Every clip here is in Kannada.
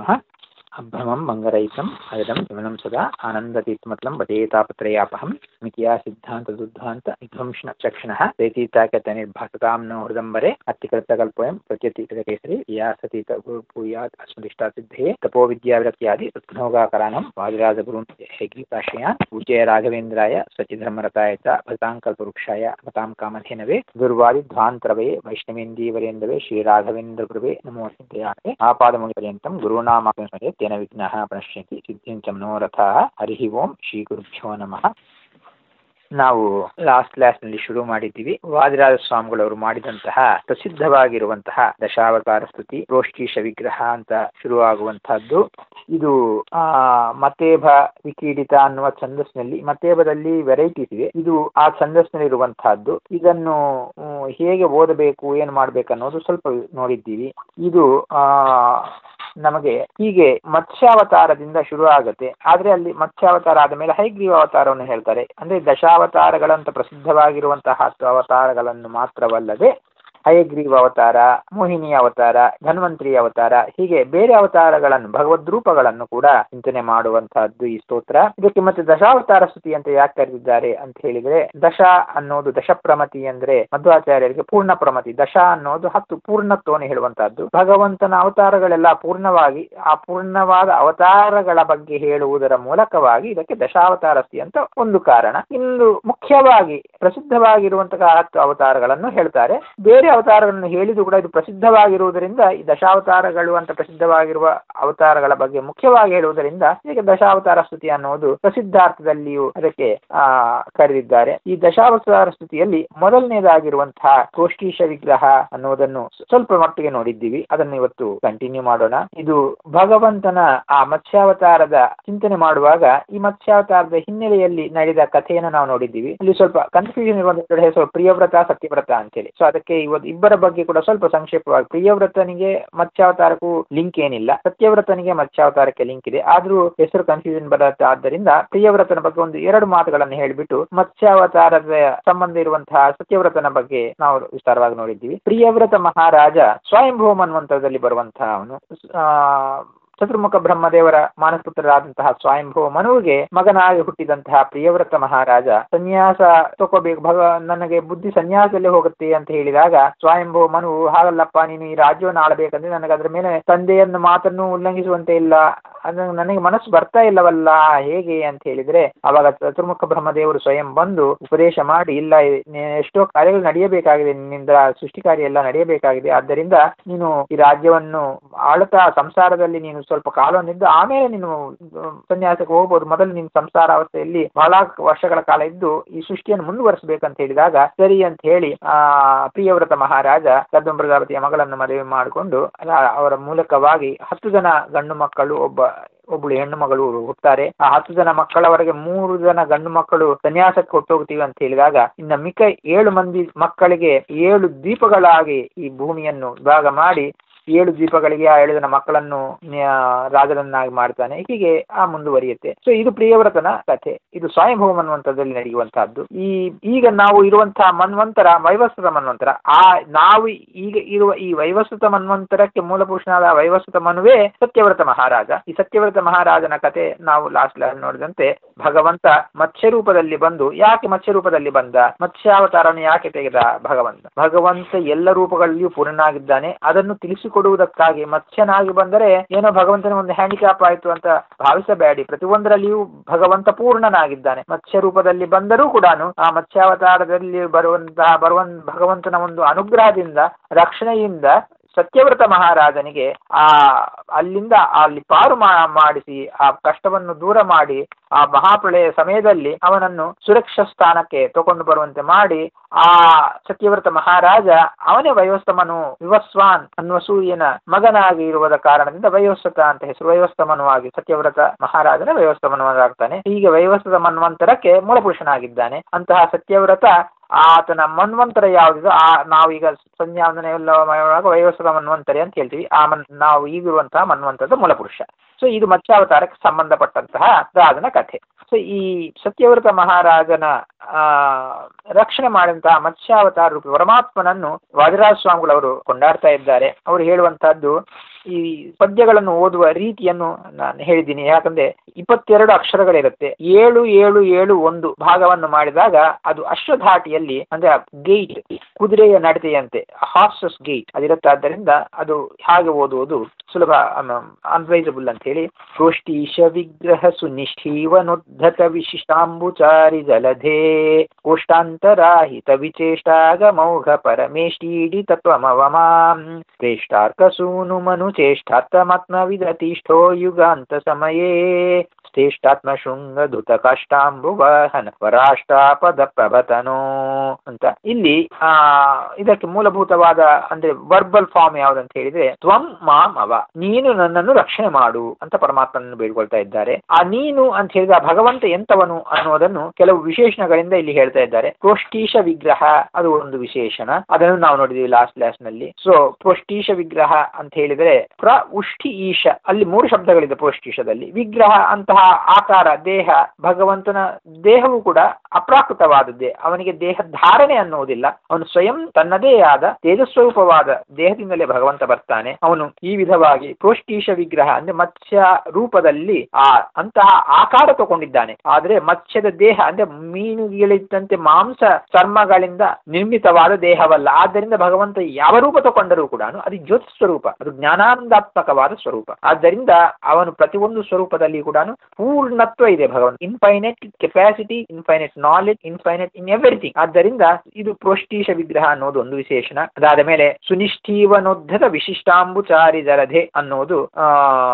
नमः अभ्रमं मङ्गरहितम् अजडं विमलं सदा आनन्दतीर्थमतलं वदेतापत्रयापहं मिथिया सिद्धान्तदुद्धान्त विध्वंसनचक्षणः प्रेतीताकतनिर्भासतां नो हृदम्बरे अत्तिकृतकल्पोऽयं प्रत्यतीतकेसरी व्यासतीत भूयात् अस्मदिष्टासिद्धे तपोविद्याविरक्त्यादि रत्नोगाकराणं वादिराजगुरुन् हैग्रीपाश्रयान् पूज्य राघवेन्द्राय सचिधर्मरताय च भजताङ्कल्पवृक्षाय भतां कामधेनवे दुर्वादिध्वान्तरवे वैष्णवेन्दीवरेन्दवे श्रीराघवेन्द्रगुरुवे नमो सिद्धयामे आपादमूलिपर्यन्तं गुरूणामापं स्मरे तेन विघ्नाः प्रणश्यन्ति ಸಿದ್ಧಿಂ ಚ ಮನೋರಥಾಃ ಹರಿ ಓಂ ಶ್ರೀ ಗುರುಭ್ಯೋ ನಮಃ ನಾವು ಲಾಸ್ಟ್ ಕ್ಲಾಸ್ನಲ್ಲಿ ಶುರು ಮಾಡಿದ್ದೀವಿ ವಾದಿರಾಜ ಸ್ವಾಮಿಗಳವರು ಮಾಡಿದಂತಹ ಪ್ರಸಿದ್ಧವಾಗಿರುವಂತಹ ದಶಾವತಾರ ಸ್ತುತಿ ರೋಷ್ಠೀಶ ವಿಗ್ರಹ ಅಂತ ಶುರುವಾಗುವಂತಹದ್ದು ಇದು ಆ ಮತೇಭ ವಿಕೀಡಿತ ಅನ್ನುವ ಛಂದಸ್ಸಿನಲ್ಲಿ ಮತೇಭದಲ್ಲಿ ವೆರೈಟೀಸ್ ಇವೆ ಇದು ಆ ಛಂದಸ್ಸಿನಲ್ಲಿ ಇರುವಂತಹದ್ದು ಇದನ್ನು ಹ್ಮ್, ಹೇಗೆ ಓದಬೇಕು ಏನು ಮಾಡ್ಬೇಕು ಅನ್ನೋದು ಸ್ವಲ್ಪ ನೋಡಿದ್ದೀವಿ ಇದು ಆ ನಮಗೆ ಹೀಗೆ ಮತ್ಸ್ಯಾವತಾರದಿಂದ ಶುರು ಆಗುತ್ತೆ ಆದ್ರೆ ಅಲ್ಲಿ ಮತ್ಸ್ಯಾವತಾರ ಆದ ಮೇಲೆ ಹೈಗ್ರೀವ ಅವತಾರವನ್ನು ಹೇಳ್ತಾರೆ ಅಂದ್ರೆ ದಶಾವತಾರಗಳಂತ ಪ್ರಸಿದ್ಧವಾಗಿರುವಂತಹ ಹತ್ತು ಅವತಾರಗಳನ್ನು ಮಾತ್ರವಲ್ಲದೆ ಹಯಗ್ರೀವ ಅವತಾರ ಮೋಹಿನಿ ಅವತಾರ ಧನ್ವಂತರಿ ಅವತಾರ ಹೀಗೆ ಬೇರೆ ಅವತಾರಗಳನ್ನು ಭಗವದ್ ರೂಪಗಳನ್ನು ಕೂಡ ಚಿಂತನೆ ಮಾಡುವಂತಹದ್ದು ಈ ಸ್ತೋತ್ರ ಇದಕ್ಕೆ ಮತ್ತೆ ದಶಾವತಾರ ಸ್ತುತಿ ಅಂತ ಯಾಕೆ ಕರೆದಿದ್ದಾರೆ ಅಂತ ಹೇಳಿದ್ರೆ ದಶ ಅನ್ನೋದು ದಶಪ್ರಮತಿ ಅಂದ್ರೆ ಮಧ್ವಾಚಾರ್ಯರಿಗೆ ಪೂರ್ಣ ಪ್ರಮತಿ ದಶ ಅನ್ನೋದು ಹತ್ತು ಪೂರ್ಣತ್ವವನ್ನು ಹೇಳುವಂತಹದ್ದು ಭಗವಂತನ ಅವತಾರಗಳೆಲ್ಲ ಪೂರ್ಣವಾಗಿ ಆ ಪೂರ್ಣವಾದ ಅವತಾರಗಳ ಬಗ್ಗೆ ಹೇಳುವುದರ ಮೂಲಕವಾಗಿ ಇದಕ್ಕೆ ದಶಾವತಾರ ಸ್ತುತಿ ಅಂತ ಒಂದು ಕಾರಣ ಇನ್ನು ಮುಖ್ಯವಾಗಿ ಪ್ರಸಿದ್ಧವಾಗಿರುವಂತಹ ಹತ್ತು ಅವತಾರಗಳನ್ನು ಹೇಳ್ತಾರೆ ಬೇರೆ ಅವತಾರಗಳನ್ನು ಹೇಳಿದ್ರು ಕೂಡ ಇದು ಪ್ರಸಿದ್ಧವಾಗಿರುವುದರಿಂದ ಈ ದಶಾವತಾರಗಳು ಅಂತ ಪ್ರಸಿದ್ಧವಾಗಿರುವ ಅವತಾರಗಳ ಬಗ್ಗೆ ಮುಖ್ಯವಾಗಿ ಹೇಳುವುದರಿಂದ ಇದಕ್ಕೆ ದಶಾವತಾರ ಸ್ತುತಿ ಅನ್ನೋದು ಪ್ರಸಿದ್ಧಾರ್ಥದಲ್ಲಿಯೂ ಅದಕ್ಕೆ ಆ ಕರೆದಿದ್ದಾರೆ ಈ ದಶಾವತಾರ ಸ್ತುತಿಯಲ್ಲಿ ಮೊದಲನೇದಾಗಿರುವಂತಹ ಕೋಷ್ಟೀಶ ವಿಗ್ರಹ ಅನ್ನೋದನ್ನು ಸ್ವಲ್ಪ ಮಟ್ಟಿಗೆ ನೋಡಿದ್ದೀವಿ ಅದನ್ನು ಇವತ್ತು ಕಂಟಿನ್ಯೂ ಮಾಡೋಣ ಇದು ಭಗವಂತನ ಆ ಮತ್ಸ್ಯಾವತಾರದ ಚಿಂತನೆ ಮಾಡುವಾಗ ಈ ಮತ್ಸ್ಯಾವತಾರದ ಹಿನ್ನೆಲೆಯಲ್ಲಿ ನಡೆದ ಕಥೆಯನ್ನು ನಾವು ನೋಡಿದ್ದೀವಿ ಇಲ್ಲಿ ಸ್ವಲ್ಪ ಕನ್ಫ್ಯೂಷನ್ ಇರುವಂತ ಕಡೆ ಸ್ವಲ್ಪ ಪ್ರಿಯವ್ರತ ಸತ್ಯವ್ರತ ಅಂತೇಳಿ ಸೊ ಅದಕ್ಕೆ ಇವತ್ತು ಇಬ್ಬರ ಬಗ್ಗೆ ಕೂಡ ಸ್ವಲ್ಪ ಸಂಕ್ಷೇಪವಾಗಿ ಪ್ರಿಯವ್ರತನಿಗೆ ಮತ್ಸ್ಯಾವತಾರಕ್ಕೂ ಲಿಂಕ್ ಏನಿಲ್ಲ ಸತ್ಯವ್ರತನಿಗೆ ಮತ್ಸ್ಯಾವತಾರಕ್ಕೆ ಲಿಂಕ್ ಇದೆ ಆದ್ರೂ ಹೆಸರು ಕನ್ಫ್ಯೂಷನ್ ಬರುತ್ತೆ ಆದ್ದರಿಂದ ಪ್ರಿಯವ್ರತನ ಬಗ್ಗೆ ಒಂದು ಎರಡು ಮಾತುಗಳನ್ನು ಹೇಳಿಬಿಟ್ಟು ಮತ್ಸ್ಯಾವತಾರದ ಸಂಬಂಧ ಇರುವಂತಹ ಸತ್ಯವ್ರತನ ಬಗ್ಗೆ ನಾವು ವಿಸ್ತಾರವಾಗಿ ನೋಡಿದ್ದೀವಿ ಪ್ರಿಯವ್ರತ ಮಹಾರಾಜ ಸ್ವಯಂಭೂ ಮನ್ವಂತರದಲ್ಲಿ ಬರುವಂತಹ ಅವನು ಆ ಚತುರ್ಮುಖ ಬ್ರಹ್ಮದೇವರ ಮಾನಸಪುತ್ರರಾದಂತಹ ಸ್ವಯಂಭವ ಮನುವಿಗೆ ಮಗನಾಗಿ ಹುಟ್ಟಿದಂತಹ ಪ್ರಿಯವ್ರತ ಮಹಾರಾಜ ಸನ್ಯಾಸ ತಗೋಬೇಕು ಭಗ ನನಗೆ ಬುದ್ಧಿ ಸನ್ಯಾಸದಲ್ಲೇ ಹೋಗುತ್ತೆ ಅಂತ ಹೇಳಿದಾಗ ಸ್ವಯಂಭವ ಮನು ಹಾಗಲ್ಲಪ್ಪ ನೀನು ಈ ರಾಜ್ಯವನ್ನು ಆಳಬೇಕಂದ್ರೆ ನನಗೆ ಅದ್ರ ಮೇಲೆ ತಂದೆಯನ್ನು ಮಾತನ್ನು ಉಲ್ಲಂಘಿಸುವಂತೆ ಇಲ್ಲ ಅದು ನನಗೆ ಮನಸ್ಸು ಬರ್ತಾ ಇಲ್ಲವಲ್ಲ ಹೇಗೆ ಅಂತ ಹೇಳಿದ್ರೆ ಅವಾಗ ಚತುರ್ಮುಖ ಬ್ರಹ್ಮದೇವರು ಸ್ವಯಂ ಬಂದು ಉಪದೇಶ ಮಾಡಿ ಇಲ್ಲ ನೀ- ಎಷ್ಟೋ ಕಾರ್ಯಗಳು ನಡೆಯಬೇಕಾಗಿದೆ ನಿನ್ನಿಂದ ಸೃಷ್ಟಿ ಕಾರ್ಯ ಎಲ್ಲ ನಡೆಯಬೇಕಾಗಿದೆ ಆದ್ದರಿಂದ ನೀನು ಈ ರಾಜ್ಯವನ್ನು ಆಳುತ್ತಾ ಸಂಸಾರದಲ್ಲಿ ನೀನು ಸ್ವಲ್ಪ ಕಾಲವನ್ನಿದ್ದು ಆಮೇಲೆ ನೀನು ಅಹ್, ಸನ್ಯಾಸಕ್ಕೆ ಹೋಗ್ಬೋದು ಮೊದಲು ನೀನು ಸಂಸಾರ ಅವಸ್ಥೆಯಲ್ಲಿ ಬಹಳ ವರ್ಷಗಳ ಕಾಲ ಇದ್ದು ಈ ಸೃಷ್ಟಿಯನ್ನು ಮುಂದುವರಿಸಬೇಕಂತ ಹೇಳಿದಾಗ ಸರಿ ಅಂತ ಹೇಳಿ ಆ ಪ್ರಿಯವ್ರತ ಮಹಾರಾಜ ಕದ್ದಂ ಪ್ರಜಾಪತಿಯ ಮಗಳನ್ನು ಮದುವೆ ಮಾಡಿಕೊಂಡು ಅಲ್ಲ- ಅವರ ಮೂಲಕವಾಗಿ ಹತ್ತು ಜನ ಗಂಡು ಮಕ್ಕಳು ಒಬ್ಬ ಒಬ್ಬಳು ಹೆಣ್ಣು ಮಗಳು ಹುಟ್ತಾರೆ ಆ ಹತ್ತು ಜನ ಮಕ್ಕಳವರೆಗೆ ಮೂರು ಜನ ಗಂಡು ಮಕ್ಕಳು ಸನ್ಯಾಸಕ್ಕೆ ಹೊಟ್ಟೋಗ್ತೀವಿ ಅಂತ ಹೇಳಿದಾಗ ಇನ್ನ ಮಿಕ್ಕ ಏಳು ಮಂದಿ ಮಕ್ಕಳಿಗೆ ಏಳು ದ್ವೀಪಗಳಾಗಿ ಈ ಭೂಮಿಯನ್ನು ವಿಭಾಗ ಮಾಡಿ ಏಳು ದ್ವೀಪಗಳಿಗೆ ಆ ಏಳು ಜನ ಮಕ್ಕಳನ್ನು ನ್ಯಾ- ರಾಜರನ್ನಾಗಿ ಮಾಡ್ತಾನೆ ಹೀಗೆ ಆ ಮುಂದುವರಿಯುತ್ತೆ ಸೊ ಇದು ಪ್ರಿಯವ್ರತನ ಕಥೆ ಇದು ಸ್ವಯಂಭವ ಮನ್ವಂತರದಲ್ಲಿ ನಡೆಯುವಂತಹದ್ದು ಈ ಈಗ ನಾವು ಇರುವಂತಹ ಮನ್ವಂತರ ವೈವಸ್ವತ ಮನ್ವಂತರ ಆ ನಾವು ಈಗ ಇರುವ ಈ ವೈವಸ್ವತ ಮನ್ವಂತರಕ್ಕೆ ಮೂಲ ಪುರುಷನಾದ ವೈವಸ್ವತ ಮನುವೇ ಸತ್ಯವ್ರತ ಮಹಾರಾಜ ಈ ಸತ್ಯವ್ರತ ಮಹಾರಾಜನ ಕಥೆ ನಾವು ಲಾಸ್ಟ್ ನೋಡಿದಂತೆ ಭಗವಂತ ಮತ್ಸ್ಯ ರೂಪದಲ್ಲಿ ಬಂದು ಯಾಕೆ ಮತ್ಸ್ಯ ರೂಪದಲ್ಲಿ ಬಂದ ಮತ್ಸ್ಯಾವತಾರವನ್ನು ಯಾಕೆ ತೆಗೆದ ಭಗವಂತ ಭಗವಂತ ಎಲ್ಲ ರೂಪಗಳಲ್ಲಿಯೂ ಪೂರ್ಣನಾಗಿದ್ದಾನೆ ಅದನ್ನು ತಿಳಿಸಿಕೊಡುವುದಕ್ಕಾಗಿ ಮತ್ಸ್ಯನಾಗಿ ಬಂದರೆ ಏನೋ ಭಗವಂತನ ಒಂದು ಹ್ಯಾಂಡಿಕ್ಯಾಪ್ ಆಯಿತು ಅಂತ ಭಾವಿಸಬೇಡಿ ಪ್ರತಿಯೊಂದರಲ್ಲಿಯೂ ಭಗವಂತ ಪೂರ್ಣನಾಗಿದ್ದಾನೆ ಮತ್ಸ್ಯ ರೂಪದಲ್ಲಿ ಬಂದರೂ ಕೂಡ ಆ ಮತ್ಸ್ಯಾವತಾರದಲ್ಲಿ ಬರುವಂತಹ ಬರುವ ಭಗವಂತನ ಒಂದು ಅನುಗ್ರಹದಿಂದ ರಕ್ಷಣೆಯಿಂದ ಸತ್ಯವ್ರತ ಮಹಾರಾಜನಿಗೆ ಆ ಅಲ್ಲಿಂದ ಅಲ್ಲಿ ಪಾರು ಮಾ- ಮಾಡಿಸಿ ಆ ಕಷ್ಟವನ್ನು ದೂರ ಮಾಡಿ ಆ ಮಹಾಪ್ರಳಯ ಸಮಯದಲ್ಲಿ ಅವನನ್ನು ಸುರಕ್ಷಾ ಸ್ಥಾನಕ್ಕೆ ತಗೊಂಡು ಬರುವಂತೆ ಮಾಡಿ ಆ ಸತ್ಯವ್ರತ ಮಹಾರಾಜ ಅವನೇ ವಯೋಸ್ತಮನು ವಿವಸ್ವಾನ್ ಅನ್ನುವ ಸೂರ್ಯನ ಮಗನಾಗಿ ಇರುವುದ ಕಾರಣದಿಂದ ವಯೋಸ್ವತ ಅಂತ ಹೆಸರು ವಯೋಸ್ತಮನುವಾಗಿ ಸತ್ಯವ್ರತ ಮಹಾರಾಜನ ವಯೋಸ್ತಮನವಾಗ್ತಾನೆ ಹೀಗೆ ವಯೋಸ್ತದ ಮನ್ವಂತರಕ್ಕೆ ಮೂಲಪುರುಷನಾಗಿದ್ದಾನೆ ಅಂತಹ ಸತ್ಯವ್ರತ ಆತನ ಮನ್ವಂತರ ಯಾವುದಿದೋ ಆ ನಾವೀಗ ಸಂಧ್ಯಾವಂದನೆ ಎಲ್ಲ ಮಾಡುವಾಗ ವಯೋಸ್ವತ ಮನ್ವಂತರಿ ಅಂತ ಹೇಳ್ತೀವಿ ಆ ಮನ್ ನಾವು ಈಗಿರುವಂತಹ ಮನ್ವಂತರದ ಮೂಲಪುರುಷ ಸೊ ಇದು ಮತ್ಸ್ಯಾವತಾರಕ್ಕೆ ಸಂಬಂಧಪಟ್ಟಂತಹ ರಾಜನ ಕಥೆ ಸೊ ಈ ಸತ್ಯವ್ರತ ಮಹಾರಾಜನ ಆ ರಕ್ಷಣೆ ಮಾಡಿದಂತಹ ಮತ್ಸ್ಯಾವತಾರ ರೂಪಿ ಪರಮಾತ್ಮನನ್ನು ವಾದಿರಾಜ ಸ್ವಾಮಿಗಳವರು ಕೊಂಡಾಡ್ತಾ ಇದ್ದಾರೆ ಅವರು ಹೇಳುವಂತಹದ್ದು ಈ ಪದ್ಯಗಳನ್ನು ಓದುವ ರೀತಿಯನ್ನು ನಾನು ಹೇಳಿದ್ದೀನಿ ಯಾಕಂದ್ರೆ ಇಪ್ಪತ್ತೆರಡು ಅಕ್ಷರಗಳಿರುತ್ತೆ ಏಳು ಏಳು ಏಳು ಒಂದು ಭಾಗವನ್ನು ಮಾಡಿದಾಗ ಅದು ಅಶ್ವಧಾಟಿಯಲ್ಲಿ ಅಂದ್ರೆ ಗೇಟ್ ಕುದುರೆಯ ನಡತೆಯಂತೆ ಹಾರ್ಸಸ್ ಗೇಟ್ ಅದಿರುತ್ತೆ ಆದ್ದರಿಂದ ಅದು ಹಾಗೆ ಓದುವುದು ಸುಲಭ ಅನ್ವೈಸಬಲ್ ಅಂತ ಹೇಳಿ ಗೋಷ್ಠೀಶ ವಿಗ್ರಹ ಸುನಿಷ್ಠೀವನುದ್ಧತ ವಿಶಿಷ್ಟಾಂಬುಚಾರಿ ಜಲಧೇ ಕೋಷ್ಟಾಂತರಾಹಿತ ವಿಚೇಷ್ಟಾಗಮೌಘ ಪರಮೇಷ್ಟೀಡಿ ತತ್ವಮವಮಾಂ ಶ್ರೇಷ್ಠಾರ್ಕಸೂನು ಮನು ಚೇಷ್ಟಾತ್ಮತ್ಮ ವಿದತಿಷ್ಠೋ ಯುಗಾಂತ ಸಮಯೇ ಶ್ರೇಷ್ಠಾತ್ಮ ಶೃಂಗ ಧೃತ ಕಾಷ್ಟಾಂಬುವಾಹನ ವರಾಷ್ಟಾಪದ ಪ್ರಭತನೋ ಅಂತ ಇಲ್ಲಿ ಆ ಇದಕ್ಕೆ ಮೂಲಭೂತವಾದ ಅಂದ್ರೆ ವರ್ಬಲ್ ಫಾರ್ಮ್ ಯಾವ್ದಂತ ಹೇಳಿದ್ರೆ ತ್ವಂ ಮಾಂ ಅವ ನೀನು ನನ್ನನ್ನು ರಕ್ಷಣೆ ಮಾಡು ಅಂತ ಪರಮಾತ್ಮನನ್ನು ಬೇಡ್ಕೊಳ್ತಾ ಇದ್ದಾರೆ ಆ ನೀನು ಅಂತ ಹೇಳಿದ ಭಗವಂತ ಎಂತವನು ಅನ್ನೋದನ್ನು ಕೆಲವು ವಿಶೇಷಣಗಳಿಂದ ಇಲ್ಲಿ ಹೇಳ್ತಾ ಇದ್ದಾರೆ ಪ್ರೋಷ್ಟೀಶ ವಿಗ್ರಹ ಅದು ಒಂದು ವಿಶೇಷಣ ಅದನ್ನು ನಾವು ನೋಡಿದೀವಿ ಲಾಸ್ಟ್ ಕ್ಲಾಸ್ ನಲ್ಲಿ ಸೊ ಪ್ರೋಷ್ಟೀಶ ವಿಗ್ರಹ ಅಂತ ಹೇಳಿದ್ರೆ ಪ್ರ ಉಷ್ಠಿ ಈಶ ಅಲ್ಲಿ ಮೂರು ಶಬ್ದಗಳಿದೆ ಪ್ರೋಷ್ಟೀಶದಲ್ಲಿ ವಿಗ್ರಹ ಅಂತಹ ಆಕಾರ ದೇಹ ಭಗವಂತನ ದೇಹವು ಕೂಡ ಅಪ್ರಾಕೃತವಾದದ್ದೇ ಅವನಿಗೆ ದೇಹ ಧಾರಣೆ ಅನ್ನುವುದಿಲ್ಲ ಅವನು ಸ್ವಯಂ ತನ್ನದೇ ಆದ ತೇಜಸ್ವರೂಪವಾದ ದೇಹದಿಂದಲೇ ಭಗವಂತ ಬರ್ತಾನೆ ಅವನು ಈ ವಿಧವಾಗಿ ಪ್ರೋಷ್ಟೀಶ ವಿಗ್ರಹ ಅಂದ್ರೆ ಮತ್ಸ್ಯ ರೂಪದಲ್ಲಿ ಆ ಅಂತಹ ಆಕಾರ ತಗೊಂಡಿದ್ದಾನೆ ಆದ್ರೆ ಮತ್ಸ್ಯದ ದೇಹ ಅಂದ್ರೆ ಮೀನುಗಳಿದ್ದಂತೆ ಮಾಂಸ ಚರ್ಮಗಳಿಂದ ನಿರ್ಮಿತವಾದ ದೇಹವಲ್ಲ ಆದ್ದರಿಂದ ಭಗವಂತ ಯಾವ ರೂಪ ತಗೊಂಡರೂ ಕೂಡ ಅದು ಜ್ಯೋತಿ ಸ್ವರೂಪ ಅದು ಜ್ಞಾನಾನಂದಾತ್ಮಕವಾದ ಸ್ವರೂಪ ಆದ್ದರಿಂದ ಅವನು ಪ್ರತಿಯೊಂದು ಸ್ವರೂಪದಲ್ಲಿ ಕೂಡ ಪೂರ್ಣತ್ವ ಇದೆ ಭಗವಂತ infinite capacity infinite knowledge infinite in everything ಆದ್ದರಿಂದ ಇದು ಪ್ರೋಷ್ಟೀಶ ವಿಗ್ರಹ ಅನ್ನೋದು ಒಂದು ವಿಶೇಷಣ ಅದಾದ ಮೇಲೆ ಸುನಿಷ್ಠೀವನೋದ್ಧತ ವಿಶಿಷ್ಟಾಂಬುಚಾರಿ ಜಲಧೆ ಅನ್ನೋದು ಆ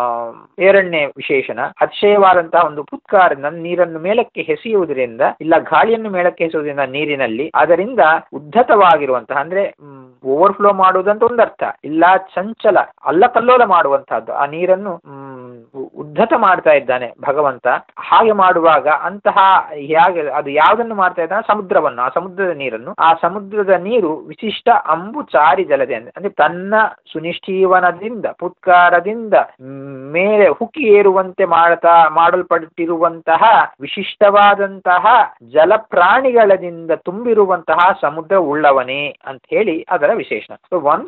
ಎರಡನೇ ವಿಶೇಷಣ ಅತಿಶಯವಾದಂತಹ ಒಂದು ಪುತ್ಕಾರದಿಂದ ನೀರನ್ನು ಮೇಲಕ್ಕೆ ಎಸೆಯುವುದರಿಂದ ಇಲ್ಲ ಗಾಳಿಯನ್ನು ಮೇಲಕ್ಕೆ ಎಸೆಯುವುದರಿಂದ ನೀರಿನಲ್ಲಿ ಅದರಿಂದ ಉದ್ಧತವಾಗಿರುವಂತಹ ಅಂದ್ರೆ ಓವರ್ಫ್ಲೋ ಮಾಡುವುದಂತ ಒಂದರ್ಥ ಇಲ್ಲ ಚಂಚಲ ಅಲ್ಲಕಲ್ಲೋಲ ಮಾಡುವಂತಹದ್ದು ಆ ನೀರನ್ನು ಉದ್ಧತ ಮಾಡ್ತಾ ಇದ್ದಾನೆ ಭಗವಂತ ಹಾಗೆ ಮಾಡುವಾಗ ಅಂತಹ ಹೇಗೆ ಅದು ಯಾವುದನ್ನು ಮಾಡ್ತಾ ಇದ್ದಾನೆ ಸಮುದ್ರವನ್ನು ಆ ಸಮುದ್ರದ ನೀರನ್ನು ಆ ಸಮುದ್ರದ ನೀರು ವಿಶಿಷ್ಟ ಅಂಬು ಚಾರಿ ಜಲದೆ ಅಂದ್ರೆ ತನ್ನ ಸುನಿಷ್ಠೀವನದಿಂದ ಪುತ್ಕಾರದಿಂದ ಮೇಲೆ ಹುಕ್ಕಿ ಏರುವಂತೆ ಮಾಡ್ತಾ ಮಾಡಲ್ಪಟ್ಟಿರುವಂತಹ ವಿಶಿಷ್ಟವಾದಂತಹ ಜಲಪ್ರಾಣಿಗಳದಿಂದ ತುಂಬಿರುವಂತಹ ಸಮುದ್ರ ಉಳ್ಳವನೇ ಅಂತ ಹೇಳಿ ಅದರ ವಿಶೇಷಣ so one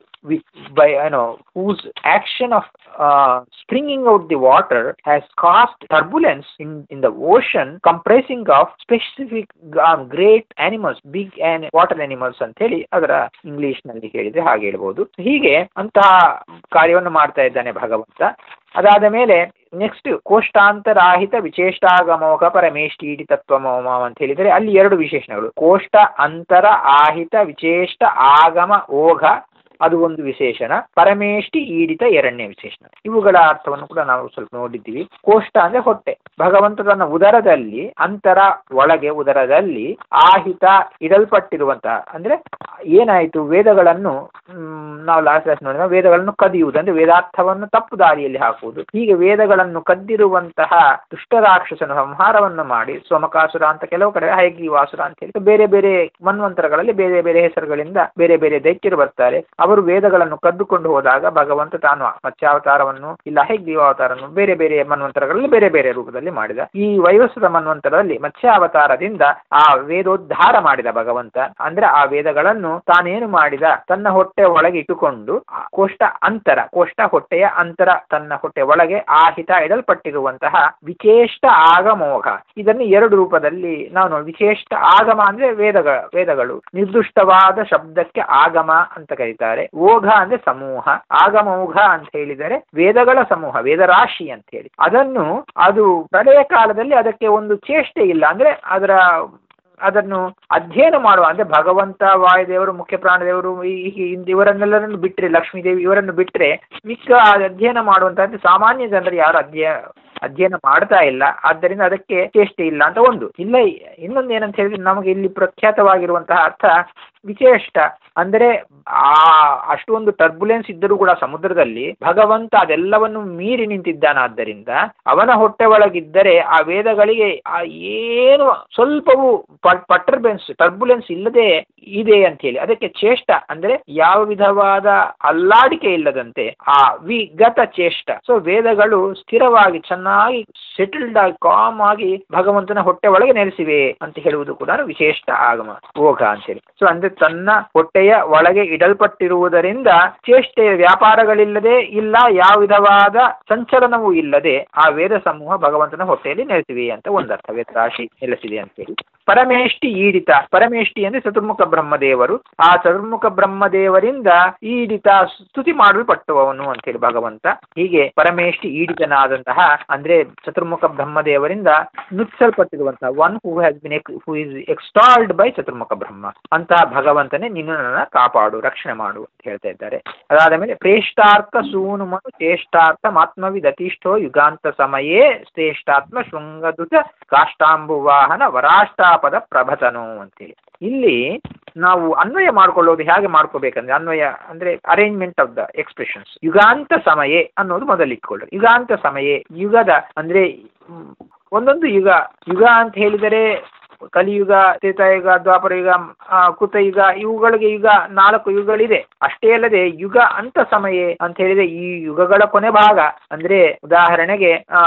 by you know whose action of uh, springing out the water has caused turbulence in in the ocean comprising of specific um, great animals big and water animals ಅಂತ ಹೇಳಿ ಅದರ ಇಂಗ್ಲಿಷ್ ನಲ್ಲಿ ಹೇಳಿದ್ರೆ ಹಾಗೆ ಹೇಳ್ಬೋದು ಹೀಗೆ ಅಂತಹ ಕಾರ್ಯವನ್ನು ಮಾಡ್ತಾ ಇದ್ದಾನೆ ಭಗವಂತ ಅದಾದ ಮೇಲೆ ನೆಕ್ಸ್ಟ್ ಕೋಷ್ಟಾಂತರಾಹಿತ ವಿಶೇಷಾಗಮೋಘ ಪರಮೇಷ್ಟೀಡಿ ತತ್ವಮೋಮ ಅಂತ ಹೇಳಿದರೆ ಅಲ್ಲಿ ಎರಡು ವಿಶೇಷಣಗಳು ಕೋಷ್ಟ ಅಂತರ ಆಹಿತ ವಿಶೇಷ ಆಗಮ ಓಘ ಅದು ಒಂದು ವಿಶೇಷಣ ಪರಮೇಷ್ಟಿ ಈಡಿತ ಎರಡನೇ ವಿಶೇಷಣ ಇವುಗಳ ಅರ್ಥವನ್ನು ಕೂಡ ನಾವು ಸ್ವಲ್ಪ ನೋಡಿದ್ದೀವಿ ಕೋಷ್ಟ ಅಂದ್ರೆ ಹೊಟ್ಟೆ ಭಗವಂತ ತನ್ನ ಉದರದಲ್ಲಿ ಅಂತರ ಒಳಗೆ ಉದರದಲ್ಲಿ ಆಹಿತ ಇಡಲ್ಪಟ್ಟಿರುವಂತಹ ಅಂದ್ರೆ ಏನಾಯಿತು ವೇದಗಳನ್ನು ನಾವು ಲಾಸ್ಟ್ ಕ್ಲಾಸ್ ನೋಡಿದ ವೇದಗಳನ್ನು ಕದಿಯುವುದು ಅಂದ್ರೆ ವೇದಾರ್ಥವನ್ನು ತಪ್ಪು ದಾರಿಯಲ್ಲಿ ಹಾಕುವುದು ಹೀಗೆ ವೇದಗಳನ್ನು ಕದ್ದಿರುವಂತಹ ದುಷ್ಟರಾಕ್ಷಸನ ಸಂಹಾರವನ್ನು ಮಾಡಿ ಸೋಮಕಾಸುರ ಅಂತ ಕೆಲವು ಕಡೆ ಹೈಗ್ರೀವಾಸುರ ಅಂತ ಹೇಳಿ ಬೇರೆ ಬೇರೆ ಮನ್ವಂತರಗಳಲ್ಲಿ ಬೇರೆ ಬೇರೆ ಹೆಸರುಗಳಿಂದ ಬೇರೆ ಬೇರೆ ದೈತ್ಯರು ಬರ್ತಾರೆ ಅವರು ವೇದಗಳನ್ನು ಕದ್ದುಕೊಂಡು ಹೋದಾಗ ಭಗವಂತ ತಾನು ಮತ್ಸ್ಯಾವತಾರವನ್ನು ಇಲ್ಲ ಹೈಗ್ರೀವಾವತಾರವನ್ನು ಬೇರೆ ಬೇರೆ ಮನ್ವಂತರಗಳಲ್ಲಿ ಬೇರೆ ಬೇರೆ ರೂಪದಲ್ಲಿ ಮಾಡಿದ ಈ ವೈವಸ್ವತ ಮನ್ವಂತರದಲ್ಲಿ ಮತ್ಸ್ಯಾವತಾರದಿಂದ ಆ ವೇದೋದ್ಧಾರ ಮಾಡಿದ ಭಗವಂತ ಅಂದ್ರೆ ಆ ವೇದಗಳನ್ನು ತಾನೇನು ಮಾಡಿದ ತನ್ನ ಹೊಟ್ಟೆ ಒಳಗೆ ಇಟ್ಟುಕೊಂಡು ಕೋಷ್ಟ ಅಂತರ ಕೋಷ್ಟ ಹೊಟ್ಟೆಯ ಅಂತರ ತನ್ನ ಹೊಟ್ಟೆ ಒಳಗೆ ಆಹಿತ ಇಡಲ್ಪಟ್ಟಿರುವಂತಹ ವಿಶೇಷ ಆಗಮೋಘ ಇದನ್ನು ಎರಡು ರೂಪದಲ್ಲಿ ನಾವು ನೋಡಿ ವಿಶೇಷ ಆಗಮ ಅಂದ್ರೆ ವೇದಗಳ ವೇದಗಳು ನಿರ್ದುಷ್ಟವಾದ ಶಬ್ದಕ್ಕೆ ಆಗಮ ಅಂತ ಕರೀತಾರೆ ಓಘ ಅಂದ್ರೆ ಸಮೂಹ ಆಗಮೋಘ ಅಂತ ಹೇಳಿದರೆ ವೇದಗಳ ಸಮೂಹ ವೇದರಾಶಿ ಅಂತ ಹೇಳಿ ಅದನ್ನು ಅದು ಪ್ರಳಯ ಕಾಲದಲ್ಲಿ ಅದಕ್ಕೆ ಒಂದು ಚೇಷ್ಟೆ ಇಲ್ಲ ಅಂದ್ರೆ ಅದರ ಅದನ್ನು ಅಧ್ಯಯನ ಮಾಡುವ ಅಂದ್ರೆ ಭಗವಂತ ವಾಯುದೇವರು ಮುಖ್ಯ ಪ್ರಾಣದೇವರು ಈ ಇವರನ್ನೆಲ್ಲರನ್ನು ಬಿಟ್ಟರೆ ಲಕ್ಷ್ಮೀದೇವಿ ಇವರನ್ನು ಬಿಟ್ಟರೆ ಮಿಕ್ಕ ಅಧ್ಯಯನ ಮಾಡುವಂತಹ ಸಾಮಾನ್ಯ ಜನರು ಯಾರು ಅಧ್ಯಯ ಅಧ್ಯಯನ ಮಾಡ್ತಾ ಇಲ್ಲ ಆದ್ದರಿಂದ ಅದಕ್ಕೆ ಚೇಷ್ಟೆ ಇಲ್ಲ ಅಂತ ಒಂದು ಇಲ್ಲ ಇನ್ನೊಂದು ಏನಂತ ಹೇಳಿದ್ರೆ ನಮಗೆ ಇಲ್ಲಿ ಪ್ರಖ್ಯಾತವಾಗಿರುವಂತಹ ಅರ್ಥ ವಿಚೇಷ್ಟ ಅಂದರೆ ಆ ಅಷ್ಟೊಂದು ಟರ್ಬುಲೆನ್ಸ್ ಇದ್ದರೂ ಕೂಡ ಸಮುದ್ರದಲ್ಲಿ ಭಗವಂತ ಅದೆಲ್ಲವನ್ನು ಮೀರಿ ನಿಂತಿದ್ದಾನಾದ್ದರಿಂದ ಅವನ ಹೊಟ್ಟೆ ಒಳಗಿದ್ದರೆ ಆ ವೇದಗಳಿಗೆ ಆ ಏನು ಸ್ವಲ್ಪವೂ ಪಟರ್ಬೆನ್ಸ್ ಟರ್ಬುಲೆನ್ಸ್ ಇಲ್ಲದೆ ಇದೆ ಅಂತ ಹೇಳಿ ಅದಕ್ಕೆ ಚೇಷ್ಟ ಅಂದ್ರೆ ಯಾವ ವಿಧವಾದ ಅಲ್ಲಾಡಿಕೆ ಇಲ್ಲದಂತೆ ಆ ವಿಗತ ಚೇಷ್ಟ ಸೊ ವೇದಗಳು ಸ್ಥಿರವಾಗಿ ಚೆನ್ನಾಗಿ ಸೆಟಲ್ಡ್ ಆಗಿ ಕಾಮ್ ಆಗಿ ಭಗವಂತನ ಹೊಟ್ಟೆ ಒಳಗೆ ನೆಲೆಸಿವೆ ಅಂತ ಹೇಳುವುದು ಕೂಡ ವಿಶೇಷ ಆಗಮ ಓಘ ಅಂತೇಳಿ ಸೊ ಅಂದ್ರೆ ತನ್ನ ಹೊಟ್ಟೆಯ ಒಳಗೆ ಇಡಲ್ಪಟ್ಟಿರುವುದರಿಂದ ಚೇಷ್ಟೆಯ ವ್ಯಾಪಾರಗಳಿಲ್ಲದೆ ಇಲ್ಲ ಯಾವ ವಿಧವಾದ ಸಂಚಲನವೂ ಇಲ್ಲದೆ ಆ ವೇದ ಸಮೂಹ ಭಗವಂತನ ಹೊಟ್ಟೆಯಲ್ಲಿ ನೆಲೆಸಿವೆ ಅಂತ ಒಂದರ್ಥ ವೇದರಾಶಿ ನೆಲೆಸಿದೆ ಅಂತೇಳಿ ಪರಮೇಷ್ಟಿ ಈಡಿತ ಪರಮೇಷ್ಟಿ ಅಂದ್ರೆ ಚತುರ್ಮುಖ ಬ್ರಹ್ಮದೇವರು ಆ ಚತುರ್ಮುಖ ಬ್ರಹ್ಮದೇವರಿಂದ ಈಡಿತ ಸ್ತುತಿ ಮಾಡಲ್ಪಟ್ಟವನು ಅಂತೇಳಿ ಭಗವಂತ ಹೀಗೆ ಪರಮೇಷ್ಟಿ ಈಡಿತನಾದಂತಹ ಅಂದ್ರೆ ಚತುರ್ಮುಖ ಬ್ರಹ್ಮದೇವರಿಂದ ನುಚ್ಚಲ್ಪಟ್ಟಿರುವಂತಹ one who has been who is exalted by Chaturmukha Brahma ಅಂತಹ ಭಗವಂತನೇ ನೀನು ನನ್ನ ಕಾಪಾಡು ರಕ್ಷಣೆ ಮಾಡು ಅಂತ ಹೇಳ್ತಾ ಇದ್ದಾರೆ ಅದಾದ ಮೇಲೆ ಪ್ರೇಷ್ಠಾರ್ಥ ಸೂನುಮನು ಚೇಷ್ಟಾರ್ಥ ಮಾತ್ಮವಿದತಿಷ್ಠೋ ಯುಗಾಂತ ಸಮಯೇ ಶ್ರೇಷ್ಠಾತ್ಮ ಶೃಂಗದುತ ಕಾಷ್ಟಾಂಬುವಾಹನ ವರಾಷ್ಟಾಪದ ಪ್ರಭತನು ಅಂತೇಳಿ ಇಲ್ಲಿ ನಾವು ಅನ್ವಯ ಮಾಡ್ಕೊಳ್ಳೋದು ಹೇಗೆ ಮಾಡ್ಕೋಬೇಕಂದ್ರೆ ಅನ್ವಯ ಅಂದ್ರೆ ಅರೇಂಜ್ಮೆಂಟ್ ಆಫ್ ದ ಎಕ್ಸ್ಪ್ರೆಷನ್ಸ್ ಯುಗಾಂತ ಸಮಯೇ ಅನ್ನೋದು ಮೊದಲಿಟ್ಕೊಳ್ಳಿ ಯುಗಾಂತ ಸಮಯೇ ಯುಗದ ಅಂದ್ರೆ ಮ್, ಒಂದೊಂದು ಯುಗ ಯುಗ ಅಂತ ಹೇಳಿದರೆ ಕಲಿಯುಗ ತ್ರೇತಾಯುಗ ದ್ವಾಪರ ಯುಗ ಆ, ಕೃತಯುಗ ಇವುಗಳಿಗೆ ಯುಗ ನಾಲ್ಕು ಯುಗಗಳಿದೆ ಅಷ್ಟೇ ಅಲ್ಲದೆ ಯುಗ ಅಂತ ಸಮಯ ಅಂತ ಹೇಳಿದ್ರೆ ಈ ಯುಗಗಳ ಕೊನೆ ಭಾಗ ಅಂದ್ರೆ ಉದಾಹರಣೆಗೆ ಆ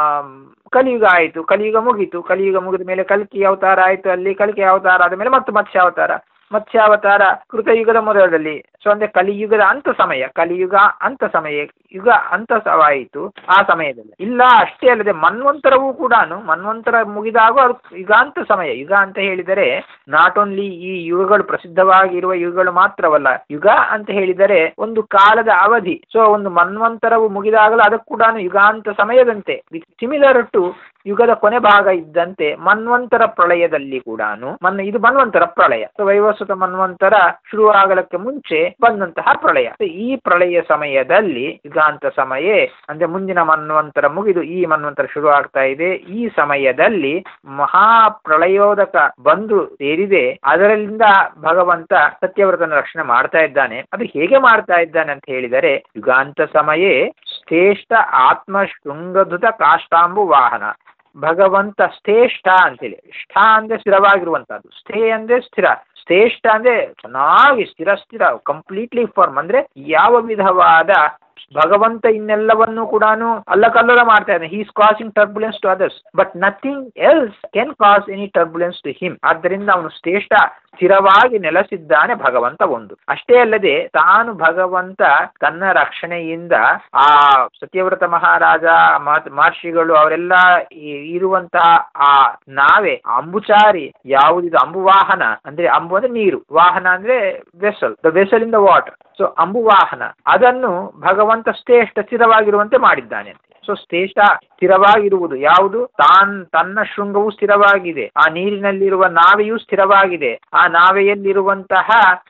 ಕಲಿಯುಗ ಆಯಿತು ಕಲಿಯುಗ ಮುಗೀತು ಕಲಿಯುಗ ಮುಗಿದ ಮೇಲೆ ಕಲ್ಕಿ ಅವತಾರ ಆಯಿತು ಅಲ್ಲಿ ಕಲ್ಕಿ ಅವತಾರ ಆದ ಮೇಲೆ ಮತ್ತೆ ಮತ್ಸ್ಯಾವತಾರ ಮತ್ಸ್ಯಾವತಾರ ಕೃತಯುಗದ ಮೊದಲದಲ್ಲಿ ಸೊ ಅಂದ್ರೆ ಕಲಿಯುಗದ ಅಂತ ಸಮಯ ಕಲಿಯುಗ ಅಂತ ಸಮಯ ಯುಗ ಅಂತವಾಯಿತು ಆ ಸಮಯದಲ್ಲಿ ಇಲ್ಲ ಅಷ್ಟೇ ಅಲ್ಲದೆ ಮನ್ವಂತರವೂ ಕೂಡ ಮನ್ವಂತರ ಮುಗಿದಾಗ ಅದು ಯುಗಾಂತ ಸಮಯ ಯುಗ ಅಂತ ಹೇಳಿದರೆ ನಾಟ್ ಓನ್ಲಿ ಈ ಯುಗಗಳು ಪ್ರಸಿದ್ಧವಾಗಿರುವ ಯುಗಗಳು ಮಾತ್ರವಲ್ಲ ಯುಗ ಅಂತ ಹೇಳಿದರೆ ಒಂದು ಕಾಲದ ಅವಧಿ ಸೊ ಒಂದು ಮನ್ವಂತರವು ಮುಗಿದಾಗಲೂ ಅದಕ್ಕೂ ಕೂಡ ಯುಗಾಂತ ಸಮಯದಂತೆ ಸಿಮಿಲರ್ ಟು ಯುಗದ ಕೊನೆ ಭಾಗ ಇದ್ದಂತೆ ಮನ್ವಂತರ ಪ್ರಳಯದಲ್ಲಿ ಕೂಡ ಮನ್ ಇದು ಮನ್ವಂತರ ಪ್ರಳಯ ಸೊ ವೈವಸ್ವತ ಮನ್ವಂತರ ಶುರುವಾಗಲಕ್ಕೆ ಮುಂಚೆ ಬಂದಂತಹ ಪ್ರಳಯ So, ಈ ಪ್ರಳಯ ಸಮಯದಲ್ಲಿ ಯುಗಾಂತ ಸಮಯ ಅಂದ್ರೆ ಮುಂದಿನ ಮನ್ವಂತರ ಮುಗಿದು ಈ ಮನ್ವಂತರ ಶುರು ಆಗ್ತಾ ಇದೆ ಈ ಸಮಯದಲ್ಲಿ ಮಹಾ ಪ್ರಳಯೋದಕ ಬಂದು ಸೇರಿದೆ ಅದರಿಂದ ಭಗವಂತ ಸತ್ಯವ್ರತನ ರಕ್ಷಣೆ ಮಾಡ್ತಾ ಇದ್ದಾನೆ ಅದು ಹೇಗೆ ಮಾಡ್ತಾ ಇದ್ದಾನೆ ಅಂತ ಹೇಳಿದರೆ ಯುಗಾಂತ ಸಮಯೇ ಶ್ರೇಷ್ಠ ಆತ್ಮ ಶೃಂಗಧುತ ಕಾಷ್ಟಾಂಬು ವಾಹನ ಭಗವಂತ ಶ್ರೇಷ್ಠ ಅಂತೇಳಿ ಷ್ಠ ಅಂದ್ರೆ ಸ್ಥಿರವಾಗಿರುವಂತಹದ್ದು ಸ್ಥೇ ಅಂದ್ರೆ ಸ್ಥಿರ ಶ್ರೇಷ್ಠ ಅಂದ್ರೆ ಚೆನ್ನಾಗಿ ಸ್ಥಿರ ಸ್ಥಿರ ಕಂಪ್ಲೀಟ್ಲಿ ಫಾರ್ಮ್ ಅಂದ್ರೆ ಯಾವ ವಿಧವಾದ ಭಗವಂತ ಇನ್ನೆಲ್ಲವನ್ನೂ ಕೂಡ ಅಲ್ಲಕಲ್ಲೋಲ ಮಾಡ್ತಾ ಇದ್ದಾನೆ he's causing turbulence to others but nothing else can cause any turbulence to him ಆದ್ದರಿಂದ ಅವನು ಶ್ರೇಷ್ಠ ಸ್ಥಿರವಾಗಿ ನೆಲೆಸಿದ್ದಾನೆ ಭಗವಂತ ಒಂದು ಅಷ್ಟೇ ಅಲ್ಲದೆ ತಾನು ಭಗವಂತ ತನ್ನ ರಕ್ಷಣೆಯಿಂದ ಆ ಸತ್ಯವ್ರತ ಮಹಾರಾಜ ಮಹತ್- ಮಹರ್ಷಿಗಳು ಅವರೆಲ್ಲ ಈ- ಇರುವಂತಹ ಆ ನಾವೆ ಅಂಬುಚಾರಿ ಯಾವುದಿದು ಅಂಬುವಾಹನ ಅಂದ್ರೆ ಅಂಬು ಅಂದ್ರೆ ನೀರು ವಾಹನ ಅಂದ್ರೆ vessel the vessel in the water so ಅಂಬುವಾಹನ ಅದನ್ನು ಭಗವಂತ ಶ್ರೇಷ್ಠ ಸ್ಥಿರವಾಗಿರುವಂತೆ ಮಾಡಿದ್ದಾನೆ ಸೊ ಶ್ರೇಷ್ಠ ಸ್ಥಿರವಾಗಿರುವುದು ಯಾವುದು ತಾನ್ ತನ್ನ ಶೃಂಗವು ಸ್ಥಿರವಾಗಿದೆ ಆ ನೀರಿನಲ್ಲಿರುವ ನಾವೆಯೂ ಸ್ಥಿರವಾಗಿದೆ ಆ ನಾವೆಯಲ್ಲಿರುವಂತಹ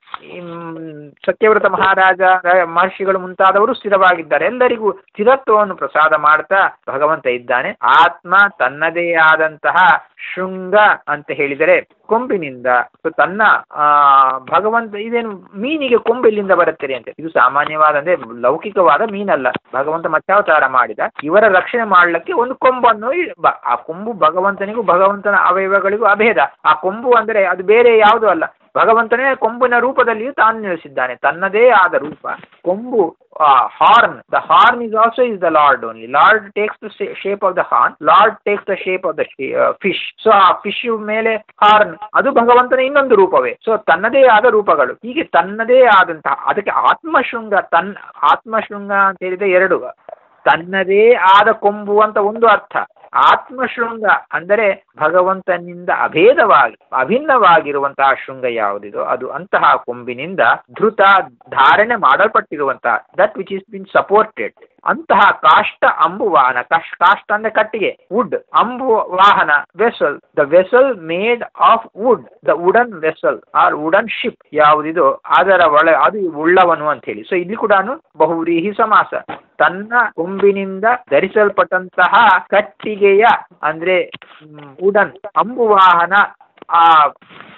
ಹ್ಮ್, ಸತ್ಯವ್ರತ ಮಹಾರಾಜ ರ- ಮಹರ್ಷಿಗಳು ಮುಂತಾದವರು ಸ್ಥಿರವಾಗಿದ್ದಾರೆ ಎಲ್ಲರಿಗೂ ಸ್ಥಿರತ್ವವನ್ನು ಪ್ರಸಾದ ಮಾಡ್ತಾ ಭಗವಂತ ಇದ್ದಾನೆ ಆತ್ಮ ತನ್ನದೇ ಆದಂತಹ ಶೃಂಗ ಅಂತ ಹೇಳಿದರೆ ಕೊಂಬಿನಿಂದ ಸೊ ತನ್ನ ಆ ಭಗವಂತ ಇದೇನು ಮೀನಿಗೆ ಕೊಂಬು ಎಲ್ಲಿಂದ ಬರುತ್ತದೆ ಅಂತ ಇದು ಸಾಮಾನ್ಯವಾದ ಅಂದ್ರೆ ಲೌಕಿಕವಾದ ಮೀನಲ್ಲ ಭಗವಂತ ಮತ್ಸ್ಯಾವತಾರ ಮಾಡಿದ ಇವರ ರಕ್ಷಣೆ ಮಾಡ್ಲಿಕ್ಕೆ ಒಂದು ಕೊಂಬನ್ನು ಇ- ಬ- ಆ ಕೊಂಬು ಭಗವಂತನಿಗೂ ಭಗವಂತನ ಅವಯವಗಳಿಗೂ ಅಭೇದ ಆ ಕೊಂಬು ಅಂದ್ರೆ ಅದು ಬೇರೆ ಯಾವುದೂ ಅಲ್ಲ ಭಗವಂತನೇ ಕೊಂಬಿನ ರೂಪದಲ್ಲಿಯೂ ತಾನು ನೆಲೆಸಿದ್ದಾನೆ ತನ್ನದೇ ಆದ ರೂಪ ಕೊಂಬು horn the horn is also is the lord only lord takes the shape of the horn lord takes the shape of the fish so ಆ ಫಿಶ್ ಮೇಲೆ ಹಾರ್ನ್ ಅದು ಭಗವಂತನ ಇನ್ನೊಂದು ರೂಪವೇ ಸೊ ತನ್ನದೇ ಆದ ರೂಪಗಳು ಹೀಗೆ ತನ್ನದೇ ಆದಂತಹ ಅದಕ್ಕೆ ಆತ್ಮಶೃಂಗ ತನ್ನ ಆತ್ಮಶೃಂಗ ಅಂತ ಹೇಳಿದ್ರೆ ಎರಡು ತನ್ನದೇ ಆದ ಕೊಂಬು ಅಂತ ಒಂದು ಅರ್ಥ ಆತ್ಮಶೃಂಗ ಅಂದರೆ ಭಗವಂತನಿಂದ ಅಭೇದವಾಗಿ ಅಭಿನ್ನವಾಗಿರುವಂತಹ ಶೃಂಗ ಯಾವುದಿದೋ ಅದು ಅಂತಹ ಕೊಂಬಿನಿಂದ ಧೃತ ಧಾರಣೆ ಮಾಡಲ್ಪಟ್ಟಿರುವಂತಹ that which is been supported ಅಂತಹ ಕಾಷ್ಟ ಅಂಬು ವಾಹನ ಕಾಶ್ ಕಾಷ್ಟ ಅಂದ್ರೆ ಕಟ್ಟಿಗೆ ವುಡ್ ಅಂಬು ವಾಹನ vessel the vessel made of wood the wooden vessel or wooden ship ಯಾವುದಿದೋ ಅದರ ಒಳ ಅದು ಉಳ್ಳವನು ಅಂತ ಹೇಳಿ ಸೊ ಇಲ್ಲಿ ಕೂಡ ಬಹುವ್ರೀಹಿ ಸಮಾಸ ತನ್ನ ಕೊಂಬಿನಿಂದ ಧರಿಸಲ್ಪಟ್ಟಂತಹ ಕಟ್ಟಿಗೆಯ ಅಂದ್ರೆ ವುಡನ್ ಅಂಬು ವಾಹನ ಆ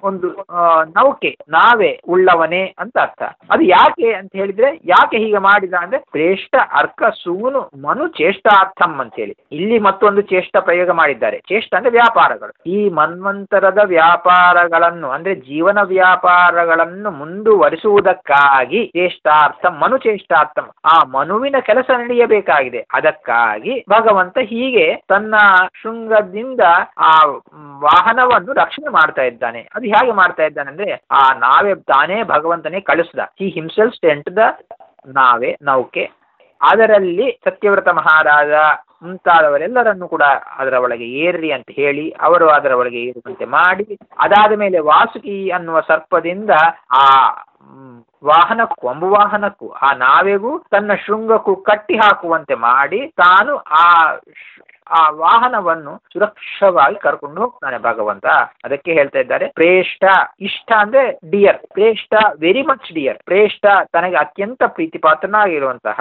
ಒಂದು ಆ, ನೌಕೆ ನಾವೇ ಉಳ್ಳವನೇ ಅಂತ ಅರ್ಥ ಅದು ಯಾಕೆ ಅಂತ ಹೇಳಿದ್ರೆ ಯಾಕೆ ಹೀಗೆ ಮಾಡಿದ ಅಂದ್ರೆ ಶ್ರೇಷ್ಠ ಅರ್ಕ ಸೂನು ಮನು ಚೇಷ್ಟಾರ್ಥಂ ಅಂತ ಹೇಳಿ ಇಲ್ಲಿ ಮತ್ತೊಂದು ಚೇಷ್ಟ ಪ್ರಯೋಗ ಮಾಡಿದ್ದಾರೆ ಚೇಷ್ಟ ಅಂದ್ರೆ ವ್ಯಾಪಾರಗಳು ಈ ಮನ್ವಂತರದ ವ್ಯಾಪಾರಗಳನ್ನು ಅಂದ್ರೆ ಜೀವನ ವ್ಯಾಪಾರಗಳನ್ನು ಮುಂದುವರಿಸುವುದಕ್ಕಾಗಿ ಚೇಷ್ಟಾರ್ಥಂ ಮನು ಚೇಷ್ಟಾರ್ಥಂ ಆ ಮನುವಿನ ಕೆಲಸ ನಡೆಯಬೇಕಾಗಿದೆ ಅದಕ್ಕಾಗಿ ಭಗವಂತ ಹೀಗೆ ತನ್ನ ಶೃಂಗದಿಂದ ಆ ವಾಹನವನ್ನು ರಕ್ಷಣೆ ಮಾಡ್ತಾ ಇದ್ದಾನೆ ಅದು ಹೇಗೆ ಮಾಡ್ತಾ ಇದ್ದಾನೆ ಅಂದ್ರೆ ಆ ನಾವೇ ತಾನೇ ಭಗವಂತನೇ ಕಳಿಸ್ದ ಹಿ ಹಿಮ್ಸೆಲ್ಫ್ ಸೆಂಟ್ ದ ನಾವೇ ನೌಕೆ ಅದರಲ್ಲಿ ಸತ್ಯವ್ರತ ಮಹಾರಾಜ ಮುಂತಾದವರೆಲ್ಲರನ್ನು ಕೂಡ ಅದರ ಒಳಗೆ ಏರ್ರಿ ಅಂತ ಹೇಳಿ ಅವರು ಅದರ ಒಳಗೆ ಏರುವಂತೆ ಮಾಡಿ ಅದಾದ ಮೇಲೆ ವಾಸುಕಿ ಅನ್ನುವ ಸರ್ಪದಿಂದ ಆ ಮ್, ವಾಹನಕ್ಕೂ ಅಂಬು ವಾಹನಕ್ಕೂ ಆ ನಾವೆಗೂ ತನ್ನ ಶೃಂಗಕ್ಕೂ ಕಟ್ಟಿ ಹಾಕುವಂತೆ ಮಾಡಿ ತಾನು ಆ ಶ್- ಆ ವಾಹನವನ್ನು ಸುರಕ್ಷವಾಗಿ ಕರ್ಕೊಂಡು ಹೋಗ್ತಾನೆ ಭಗವಂತ ಅದಕ್ಕೆ ಹೇಳ್ತಾ ಇದ್ದಾರೆ ಪ್ರೇಷ್ಠ ಇಷ್ಟ ಅಂದ್ರೆ ಡಿಯರ್ ಪ್ರೇಷ್ಠ ವೆರಿ ಮಚ್ ಡಿಯರ್ ಪ್ರೇಷ್ಠ ತನಗೆ ಅತ್ಯಂತ ಪ್ರೀತಿಪಾತ್ರನಾಗಿರುವಂತಹ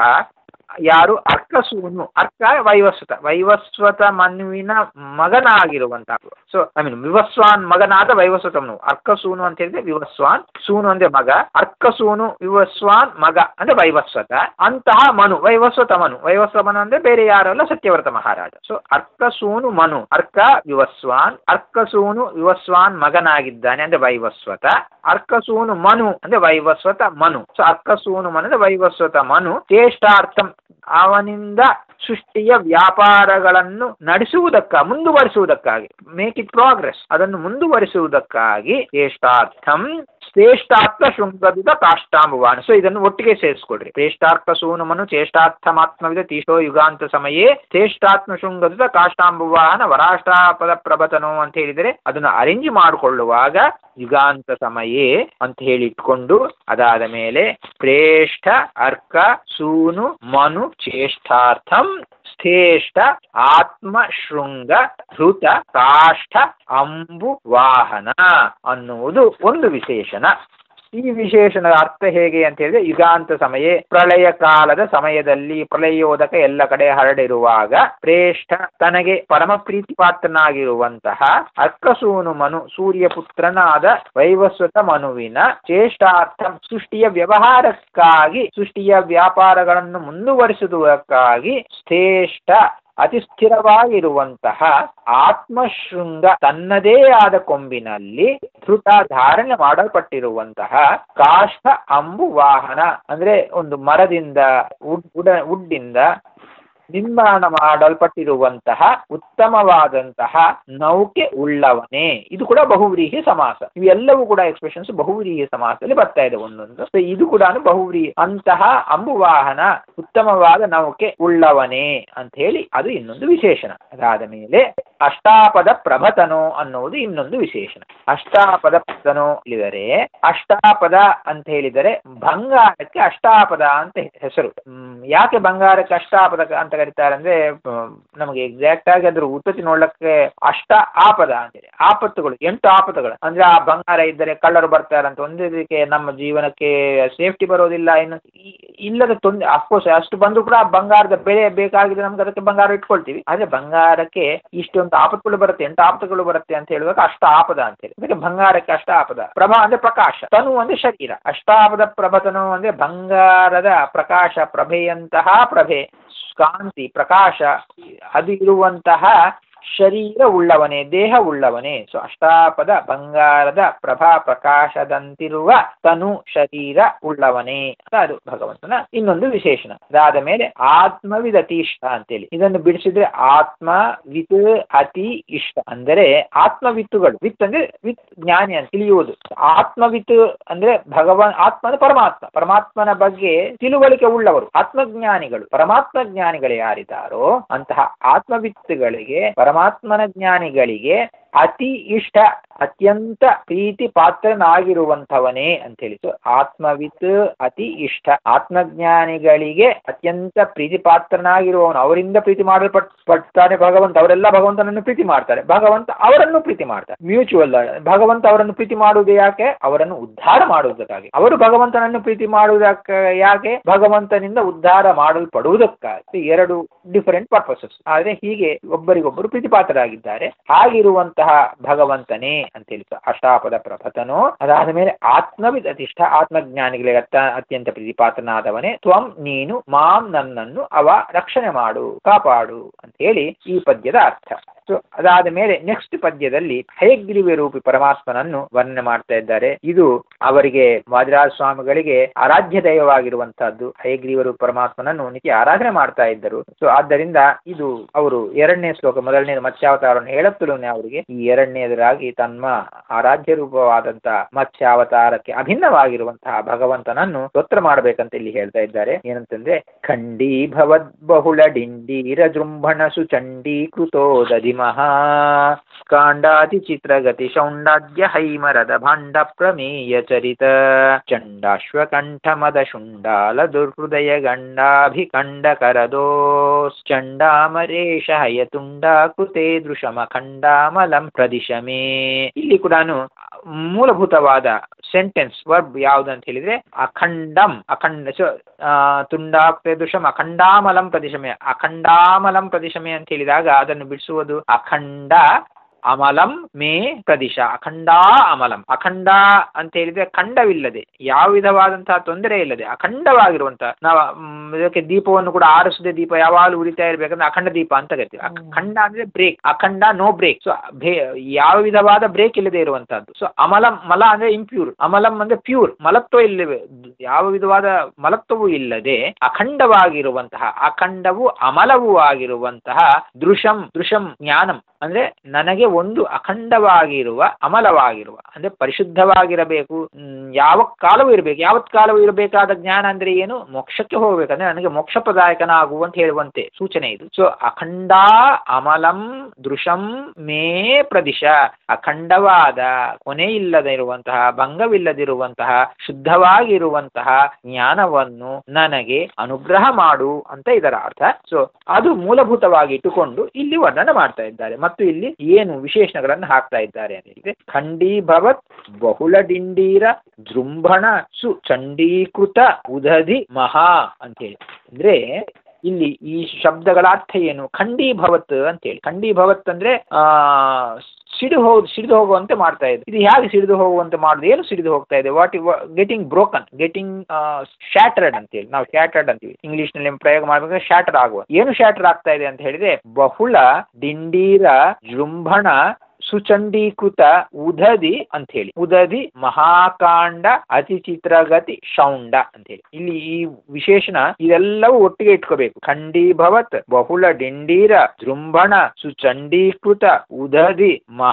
ಯಾರು ಅರ್ಕಸೂನು ಅರ್ಕ ವೈವಸ್ವತ ವೈವಸ್ವತ ಮನುವಿನ ಮಗನಾಗಿರುವಂತಹ ಸೊ ಐ ಮೀನ್ ವಿವಸ್ವಾನ್ ಮಗನಾದ ವೈವಸ್ವತಮನು ಅರ್ಕಸೂನು ಅಂತ ಹೇಳಿದ್ರೆ ವಿವಸ್ವಾನ್ ಸೂನು ಅಂದ್ರೆ ಮಗ ಅರ್ಕಸೂನು ವಿವಸ್ವಾನ್ ಮಗ ಅಂದ್ರೆ ವೈವಸ್ವತ ಅಂತಹ ಮನು ವೈವಸ್ವತ ಮನು ವೈವಸ್ವ ಮನು ಅಂದ್ರೆ ಬೇರೆ ಯಾರಲ್ಲ ಸತ್ಯವ್ರತ ಮಹಾರಾಜ ಸೊ ಅರ್ಕಸೂನು ಮನು ಅರ್ಕ ವಿವಸ್ವಾನ್ ಅರ್ಕಸೂನು ವಿವಸ್ವಾನ್ ಮಗನಾಗಿದ್ದಾನೆ ಅಂದ್ರೆ ವೈವಸ್ವತ ಅರ್ಕಸೂನು ಮನು ಅಂದ್ರೆ ವೈವಸ್ವತ ಮನು ಸೊ ಅರ್ಕಸೂನು ಮನು ಅಂದ್ರೆ ವೈವಸ್ವತ ಮನು ಚೇಷ್ಟಾರ್ಥಂ ಅವನಿಂದ ಸೃಷ್ಟಿಯ ವ್ಯಾಪಾರಗಳನ್ನು ನಡೆಸುವುದಕ್ಕ ಮುಂದುವರಿಸುವುದಕ್ಕಾಗಿ ಮೇಕ್ ಇಟ್ ಪ್ರೋಗ್ರೆಸ್ ಅದನ್ನು ಮುಂದುವರಿಸುವುದಕ್ಕಾಗಿ ಶ್ರೇಷ್ಠಾರ್ಥಂ ಶ್ರೇಷ್ಠಾರ್ಥ ಶೃಂಗವಿದ ಕಾಷ್ಟಾಂಬುವಾನ್ ಸೊ ಇದನ್ನು ಒಟ್ಟಿಗೆ ಸೇರಿಸ್ಕೊಡ್ರಿ ಶ್ರೇಷ್ಠಾರ್ಥ ಸೂನುಮನು ಚೇಷ್ಟಾರ್ಥಮಾತ್ಮವಿದ ತೀಶೋ ಯುಗಾಂತ ಸಮಯೇ ಶ್ರೇಷ್ಠಾತ್ಮ ಶೃಂಗದ ಕಾಷ್ಟಾಂಬುವಾಹನ ವರಾಷ್ಟಾಪದ ಪ್ರಭತನು ಅಂತ ಹೇಳಿದರೆ ಅದನ್ನು ಅರೇಂಜ್ ಮಾಡಿಕೊಳ್ಳುವಾಗ ಯುಗಾಂತ ಸಮಯೇ ಅಂತ ಹೇಳಿ ಇಟ್ಕೊಂಡು ಅದಾದ ಮೇಲೆ ಪ್ರೇಷ್ಠ ಅರ್ಕ ಸೂನು ಮನು ಚೇಷ್ಟಾರ್ಥಂ ಸ್ಥೇಷ್ಟ ಆತ್ಮ ಶೃಂಗ ಧೃತ ಕಾಷ್ಠ ಅಂಬು ವಾಹನ ಅನ್ನುವುದು ಒಂದು ವಿಶೇಷಣ ಈ ವಿಶೇಷಣದ ಅರ್ಥ ಹೇಗೆ ಅಂತ ಹೇಳಿದ್ರೆ ಯುಗಾಂತ ಸಮಯ ಪ್ರಳಯ ಕಾಲದ ಸಮಯದಲ್ಲಿ ಪ್ರಳಯೋದಕ ಎಲ್ಲ ಕಡೆ ಹರಡಿರುವಾಗ ಪ್ರೇಷ್ಠ ತನಗೆ ಪರಮ ಪ್ರೀತಿ ಪಾತ್ರನಾಗಿರುವಂತಹ ಅರ್ಕಸೂನು ಮನು ಸೂರ್ಯ ಪುತ್ರನಾದ ವೈವಸ್ವತ ಮನುವಿನ ಚೇಷ್ಟಾರ್ಥ ಸೃಷ್ಟಿಯ ವ್ಯವಹಾರಕ್ಕಾಗಿ ಸೃಷ್ಟಿಯ ವ್ಯಾಪಾರಗಳನ್ನು ಮುಂದುವರಿಸುವುದಕ್ಕಾಗಿ ಶ್ರೇಷ್ಠ ಅತಿ ಸ್ಥಿರವಾಗಿರುವಂತಹ ಆತ್ಮಶೃಂಗ ತನ್ನದೇ ಆದ ಕೊಂಬಿನಲ್ಲಿ ಧೃತ ಧಾರಣೆ ಮಾಡಲ್ಪಟ್ಟಿರುವಂತಹ ಕಾಷ್ಠ ಅಂಬು ವಾಹನ ಅಂದ್ರೆ ಒಂದು ಮರದಿಂದ ಉಡ್ ಉಡ ಉಡ್ಡಿಂದ ನಿರ್ಮಾಣ ಮಾಡಲ್ಪಟ್ಟಿರುವಂತಹ ಉತ್ತಮವಾದಂತಹ ನೌಕೆ ಉಳ್ಳವನೇ ಇದು ಕೂಡ ಬಹುವ್ರೀಹಿ ಸಮಾಸ ಇವೆಲ್ಲವೂ ಕೂಡ ಎಕ್ಸ್ಪ್ರೆಷನ್ಸ್ ಬಹುವ್ರೀಹಿ ಸಮಾಸದಲ್ಲಿ ಬರ್ತಾ ಇದೆ ಒಂದೊಂದು So ಇದು ಕೂಡ ಬಹುವ್ರೀಹಿ ಅಂತಹ ಅಂಬುವಾಹನ ಉತ್ತಮವಾದ ನೌಕೆ ಉಳ್ಳವನೇ ಅಂತ ಹೇಳಿ ಅದು ಇನ್ನೊಂದು ವಿಶೇಷಣ ಅದಾದ ಮೇಲೆ ಅಷ್ಟಾಪದ ಪ್ರಭತನೋ ಅನ್ನುವುದು ಇನ್ನೊಂದು ವಿಶೇಷಣ ಅಷ್ಟಾಪದ ಪ್ರಭತನೋ ಹೇಳಿದರೆ ಅಷ್ಟಾಪದ ಅಂತ ಹೇಳಿದರೆ ಬಂಗಾರಕ್ಕೆ ಅಷ್ಟಾಪದ ಅಂತ ಹೆಸರು ಹ್ಮ್, ಯಾಕೆ ಬಂಗಾರಕ್ಕೆ ಅಷ್ಟಾಪದ ಅಂತ ಕರೀತಾರೆ ಅಂದ್ರೆ ಹ್ಮ್, ನಮಗೆ ಎಕ್ಸಾಕ್ಟ್ ಆಗಿ ಅದ್ರ ಉತ್ಪತ್ತಿ ನೋಡ್ಲಿಕ್ಕೆ ಅಷ್ಟ ಆಪದ ಅಂತೇಳಿ ಆಪತ್ತುಗಳು ಎಂಟು ಆಪತ್ತುಗಳು ಅಂದ್ರೆ ಆ ಬಂಗಾರ ಇದ್ದರೆ ಕಳ್ಳರು ಬರ್ತಾರಂತ ಒಂದಕ್ಕೆ ನಮ್ಮ ಜೀವನಕ್ಕೆ ಸೇಫ್ಟಿ ಬರೋದಿಲ್ಲ ಇನ್ನು ಈ- ಇಲ್ಲದ ತೊಂದರೆ ಅಫ್ಕೋರ್ಸ್ ಅಷ್ಟು ಬಂದ್ರು ಕೂಡ ಆ ಬಂಗಾರದ ಬೆಲೆ ಬೇಕಾಗಿದೆ ನಮ್ಗೆ ಅದಕ್ಕೆ ಬಂಗಾರ ಇಟ್ಕೊಳ್ತೀವಿ ಆದ್ರೆ ಬಂಗಾರಕ್ಕೆ ಇಷ್ಟೊಂದು ಆಪತ್ತುಗಳು ಬರುತ್ತೆ ಎಂಟು ಆಪತ್ತುಗಳು ಬರುತ್ತೆ ಅಂತ ಹೇಳುವಾಗ ಅಷ್ಟ ಆಪದ ಅಂತ ಹೇಳಿ ಅದಕ್ಕೆ ಬಂಗಾರಕ್ಕೆ ಅಷ್ಟ ಆಪದ ಪ್ರಭಾ ಅಂದ್ರೆ ಪ್ರಕಾಶ ತನು ಅಂದ್ರೆ ಶರೀರ ಅಷ್ಟಾಪದ ಪ್ರಭತನು ಅಂದ್ರೆ ಬಂಗಾರದ ಪ್ರಕಾಶ ಪ್ರಭೆಯಂತಹ ಪ್ರಭೆ ಕಾಂತಿ ಪ್ರಕಾಶ ಅದು ಇರುವಂತಹ ಶರೀರ ಉಳ್ಳವನೇ ದೇಹ ಉಳ್ಳವನೇ ಸೊ ಅಷ್ಟಾಪದ ಬಂಗಾರದ ಪ್ರಭಾ ಪ್ರಕಾಶದಂತಿರುವ ತನು ಶರೀರ ಉಳ್ಳವನೇ ಅಂತ ಅದು ಭಗವಂತನ ಇನ್ನೊಂದು ವಿಶೇಷಣ ಅದಾದ ಮೇಲೆ ಆತ್ಮವಿದ ಅತೀಷ್ಟ ಅಂತೇಳಿ ಇದನ್ನು ಬಿಡಿಸಿದ್ರೆ ಆತ್ಮ ವಿತ್ ಅತಿ ಇಷ್ಟ ಅಂದರೆ ಆತ್ಮವಿತ್ತುಗಳು ವಿತ್ ಅಂದ್ರೆ ವಿತ್ ಜ್ಞಾನಿ ಅಂತ ತಿಳಿಯುವುದು ಆತ್ಮವಿತ್ ಅಂದ್ರೆ ಭಗವಾನ್ ಆತ್ಮ ಅಂದ್ರೆ ಪರಮಾತ್ಮ ಪರಮಾತ್ಮನ ಬಗ್ಗೆ ತಿಳುವಳಿಕೆ ಉಳ್ಳವರು ಆತ್ಮಜ್ಞಾನಿಗಳು ಪರಮಾತ್ಮ ಜ್ಞಾನಿಗಳು ಯಾರಿದ್ದಾರೋ ಅಂತಹ ಆತ್ಮವಿತ್ತುಗಳಿಗೆ ಪರಮಾತ್ಮನ ಜ್ಞಾನಿಗಳಿಗೆ ಅತಿ ಇಷ್ಟ ಅತ್ಯಂತ ಪ್ರೀತಿ ಪಾತ್ರನಾಗಿರುವಂಥವನೇ ಅಂತ ಹೇಳಿ ಸೊ ಆತ್ಮವಿತ್ ಅತಿ ಇಷ್ಟ ಆತ್ಮಜ್ಞಾನಿಗಳಿಗೆ ಅತ್ಯಂತ ಪ್ರೀತಿ ಪಾತ್ರನಾಗಿರುವವನು ಅವರಿಂದ ಪ್ರೀತಿ ಮಾಡಲ್ಪಟ್ ಪಡ್ತಾನೆ ಭಗವಂತ ಅವರೆಲ್ಲ ಭಗವಂತನನ್ನು ಪ್ರೀತಿ ಮಾಡ್ತಾರೆ ಭಗವಂತ ಅವರನ್ನು ಪ್ರೀತಿ ಮಾಡ್ತಾರೆ ಮ್ಯೂಚುವಲ್ ಭಗವಂತ ಅವರನ್ನು ಪ್ರೀತಿ ಮಾಡುವುದು ಯಾಕೆ ಅವರನ್ನು ಉದ್ಧಾರ ಮಾಡುವುದಕ್ಕಾಗಿ ಅವರು ಭಗವಂತನನ್ನು ಪ್ರೀತಿ ಮಾಡುವುದಕ್ಕೆ ಯಾಕೆ ಭಗವಂತನಿಂದ ಉದ್ಧಾರ ಮಾಡಲ್ಪಡುವುದಕ್ಕಾಗಿ ಎರಡು ಡಿಫರೆಂಟ್ ಪರ್ಪಸಸ್ ಆದ್ರೆ ಹೀಗೆ ಒಬ್ಬರಿಗೊಬ್ಬರು ಪ್ರೀತಿಪಾತ್ರರಾಗಿದ್ದಾರೆ ಹಾಗಿರುವಂತಹ ಇರುವಂತಹ ಭಗವಂತನೇ ಅಂತೇಳಿ ಸೊ ಅಷ್ಟಾಪದ ಪ್ರಭತನೋ ಅದಾದ ಮೇಲೆ ಆತ್ಮವಿದ್ ಅತಿಷ್ಠ ಆತ್ಮಜ್ಞಾನಿಗಳಿಗೆ ಅತ್ತ ಅತ್ಯಂತ ಪ್ರೀತಿಪಾತ್ರನಾದವನೇ ತ್ವಂ ನೀನು ಮಾಂ ನನ್ನನ್ನು ಅವ ರಕ್ಷಣೆ ಮಾಡು ಕಾಪಾಡು ಅಂತ ಹೇಳಿ ಈ ಪದ್ಯದ ಅರ್ಥ ಸೊ ಅದಾದ ಮೇಲೆ ನೆಕ್ಸ್ಟ್ ಪದ್ಯದಲ್ಲಿ ಹಯಗ್ರೀವ ರೂಪಿ ಪರಮಾತ್ಮನನ್ನು ವರ್ಣನೆ ಮಾಡ್ತಾ ಇದ್ದಾರೆ ಇದು ಅವರಿಗೆ ವಾದಿರಾಜ ಸ್ವಾಮಿಗಳಿಗೆ ಆರಾಧ್ಯ ದೈವವಾಗಿರುವಂತಹದ್ದು ಹಯಗ್ರೀವ ರೂಪಿ ಪರಮಾತ್ಮನನ್ನು ನಿತ್ಯ ಆರಾಧನೆ ಮಾಡ್ತಾ ಇದ್ದರು ಸೊ ಆದ್ದರಿಂದ ಇದು ಅವರು ಎರಡನೇ ಶ್ಲೋಕ ಮೊದಲನೇ ಮತ್ಸ್ಯಾವತಾರವನ್ನು ಹೇಳುತ್ತಲೂನೆ ಅವರಿಗೆ ಈ ಎರಡನೇದರಾಗಿ ತನ್ಮ ಆರಾಧ್ಯ ರೂಪವಾದಂತ ಮತ್ಸ್ಯಾವತಾರಕ್ಕೆ ಅಭಿನ್ನವಾಗಿರುವಂತಹ ಭಗವಂತನನ್ನು ಸ್ತೋತ್ರ ಮಾಡಬೇಕಂತ ಇಲ್ಲಿ ಹೇಳ್ತಾ ಇದ್ದಾರೆ ಏನಂತಂದ್ರೆ ಖಂಡೀಭವದ್ ಬಹುಳ ಡಿಂಡೀರ ಜೃಂಭಣ ಸುಚಂಡೀಕೃತೋ ದಧಿಮಃ ಕಾಂಡಾತಿ ಚಿತ್ರಗತಿ ಶೌಂಡಾದ್ಯ ಹೈಮರದ ಭಾಂಡ ಪ್ರಮೇಯ ಚರಿತ ಚಂಡಾಶ್ವಕಂಠ ಮದ ಶುಂಡಾಲ ದುರ್ಹೃದಯ ಗಂಡಾಭಿಕಂಡ ಕರದೋಶ್ಚಂಡಾಮರೇಶ ಹಯತುಂಡಾಕೃತೆ ದೃಶಮ ಖಂಡಾಮಲಂ ಪ್ರದಿಶಮೇ ಇಲ್ಲಿ ಕೂಡ ಮೂಲಭೂತವಾದ ಸೆಂಟೆನ್ಸ್ ವರ್ಬ್ ಯಾವ್ದು ಅಂತ ಹೇಳಿದ್ರೆ ಅಖಂಡಂ ಅಖಂಡ ಸೊ ತುಂಡಾಕ್ತೆ ದುಷಂ ಅಖಂಡಾಮಲಂ ಪ್ರದಿಶಮೆ ಅಖಂಡಾಮಲಂ ಪ್ರದಿಶಮೆ ಅಂತ ಹೇಳಿದಾಗ ಅದನ್ನು ಬಿಡಿಸುವುದು ಅಖಂಡ ಅಮಲಂ ಮೇ ಪ್ರದಿಶ ಅಖಂಡಾ ಅಮಲಂ ಅಖಂಡ ಅಂತ ಹೇಳಿದ್ರೆ ಖಂಡವಿಲ್ಲದೆ ಯಾವ ವಿಧವಾದಂತಹ ತೊಂದರೆ ಇಲ್ಲದೆ ಅಖಂಡವಾಗಿರುವಂತಹ ನಾವು ಮ್, ಇದಕ್ಕೆ ದೀಪವನ್ನು ಕೂಡ ಆರಿಸದೆ ದೀಪ ಯಾವಾಗಲೂ ಉರಿತಾ ಇರ್ಬೇಕಂದ್ರೆ ಅಖಂಡ ದೀಪ ಅಂತ ಕರಿತೀವಿ ಅಖ- ಖಂಡ ಅಂದ್ರೆ ಬ್ರೇಕ್ ಅಖಂಡ ನೋ ಬ್ರೇಕ್ ಸೊ ಯಾವ ವಿಧವಾದ ಬ್ರೇಕ್ ಇಲ್ಲದೆ ಇರುವಂತಹದ್ದು ಸೊ ಅಮಲಂ ಮಲ ಅಂದ್ರೆ ಇಂಪ್ಯೂರ್ ಅಮಲಂ ಅಂದ್ರೆ ಪ್ಯೂರ್ ಮಲತ್ವ ಇಲ್ಲವೇ ಯಾವ ವಿಧವಾದ ಮಲತ್ವವೂ ಇಲ್ಲದೆ ಅಖಂಡವಾಗಿರುವಂತಹ ಅಖಂಡವು ಅಮಲವೂ ಆಗಿರುವಂತಹ ದೃಶಂ ದೃಶಂ ಜ್ಞಾನಂ ಅಂದ್ರೆ ನನಗೆ ಒಂದು ಅಖಂಡವಾಗಿರುವ ಅಮಲವಾಗಿರುವ ಅಂದ್ರೆ ಪರಿಶುದ್ಧವಾಗಿರಬೇಕು ಮ್, ಯಾವ ಕಾಲವೂ ಇರಬೇಕು ಯಾವತ್ ಕಾಲವೂ ಇರಬೇಕಾದ ಜ್ಞಾನ ಅಂದ್ರೆ ಏನು ಮೋಕ್ಷಕ್ಕೆ ಹೋಗ್ಬೇಕಂದ್ರೆ ನನಗೆ ಮೋಕ್ಷ ಪ್ರದಾಯಕನಾಗು ಅಂತ ಹೇಳುವಂತೆ ಸೂಚನೆ ಇದು ಸೊ ಅಖಂಡ ಅಮಲಂ ದೃಶಂ ಮೇ ಪ್ರದಿಶ ಅಖಂಡವಾದ ಕೊನೆ ಇಲ್ಲದೆ ಇರುವಂತಹ ಭಂಗವಿಲ್ಲದಿರುವಂತಹ ಶುದ್ಧವಾಗಿರುವಂತಹ ಜ್ಞಾನವನ್ನು ನನಗೆ ಅನುಗ್ರಹ ಮಾಡು ಅಂತ ಇದರ ಅರ್ಥ ಸೊ ಅದು ಮೂಲಭೂತವಾಗಿ ಇಟ್ಟುಕೊಂಡು ಇಲ್ಲಿ ವರ್ಣನೆ ಮಾಡ್ತಾ ಇದ್ದಾರೆ ಮತ್ತು ಇಲ್ಲಿ ಏನು ವಿಶೇಷಣಗಳನ್ನು ಹಾಕ್ತಾ ಇದ್ದಾರೆ ಅಂತ ಹೇಳಿದ್ರೆ ಖಂಡೀಭವತ್ ಬಹುಳ ಡಿಂಡೀರ ಜೃಂಭಣ ಸು ಚಂಡೀಕೃತ ಉದಧಿ ಮಹಾ ಅಂತೇಳಿ ಅಂದ್ರೆ ಇಲ್ಲಿ ಈ ಶಬ್ದಗಳ ಅರ್ಥ ಏನು ಖಂಡೀಭವತ್ ಅಂತೇಳಿ ಖಂಡೀಭವತ್ ಅಂದ್ರೆ ಆ ಸಿಡಿದು ಹೋಗ್ ಸಿಡಿದು ಹೋಗುವಂತೆ ಮಾಡ್ತಾ ಇದೆ ಇದು ಹೇಗೆ ಸಿಡಿದು ಹೋಗುವಂತೆ ಮಾಡುದು ಏನು ಸಿಡಿದು ಹೋಗ್ತಾ ಇದೆ what getting broken getting shattered ಅಂತೇಳಿ ನಾವು ಶಾಟರ್ಡ್ ಅಂತೀವಿ ಇಂಗ್ಲಿಷ್ ನಲ್ಲಿ ಪ್ರಯೋಗ ಮಾಡ್ಬೇಕಾದ್ರೆ ಶಾಟರ್ ಆಗುವ ಏನು ಶಾಟರ್ ಆಗ್ತಾ ಇದೆ ಅಂತ ಹೇಳಿದ್ರೆ ಬಹುಳ ಡಿಂಡೀರ ಜೃಂಭಣ ಸುಚಂಡೀಕೃತ ಉದದಿ ಅಂತ ಹೇಳಿ ಉದದಿ ಮಹಾಕಾಂಡ ಅತಿ ಚಿತ್ರಗತಿ ಶೌಂಡ ಅಂತ ಹೇಳಿ ಇಲ್ಲಿ ಈ ವಿಶೇಷಣ ಇದೆಲ್ಲವೂ ಒಟ್ಟಿಗೆ ಇಟ್ಕೋಬೇಕು ಖಂಡೀಭವತ್ ಬಹುಳ ಡಿಂಡೀರ ಜೃಂಭಣ ಸುಚಂಡೀಕೃತ ಉದದಿ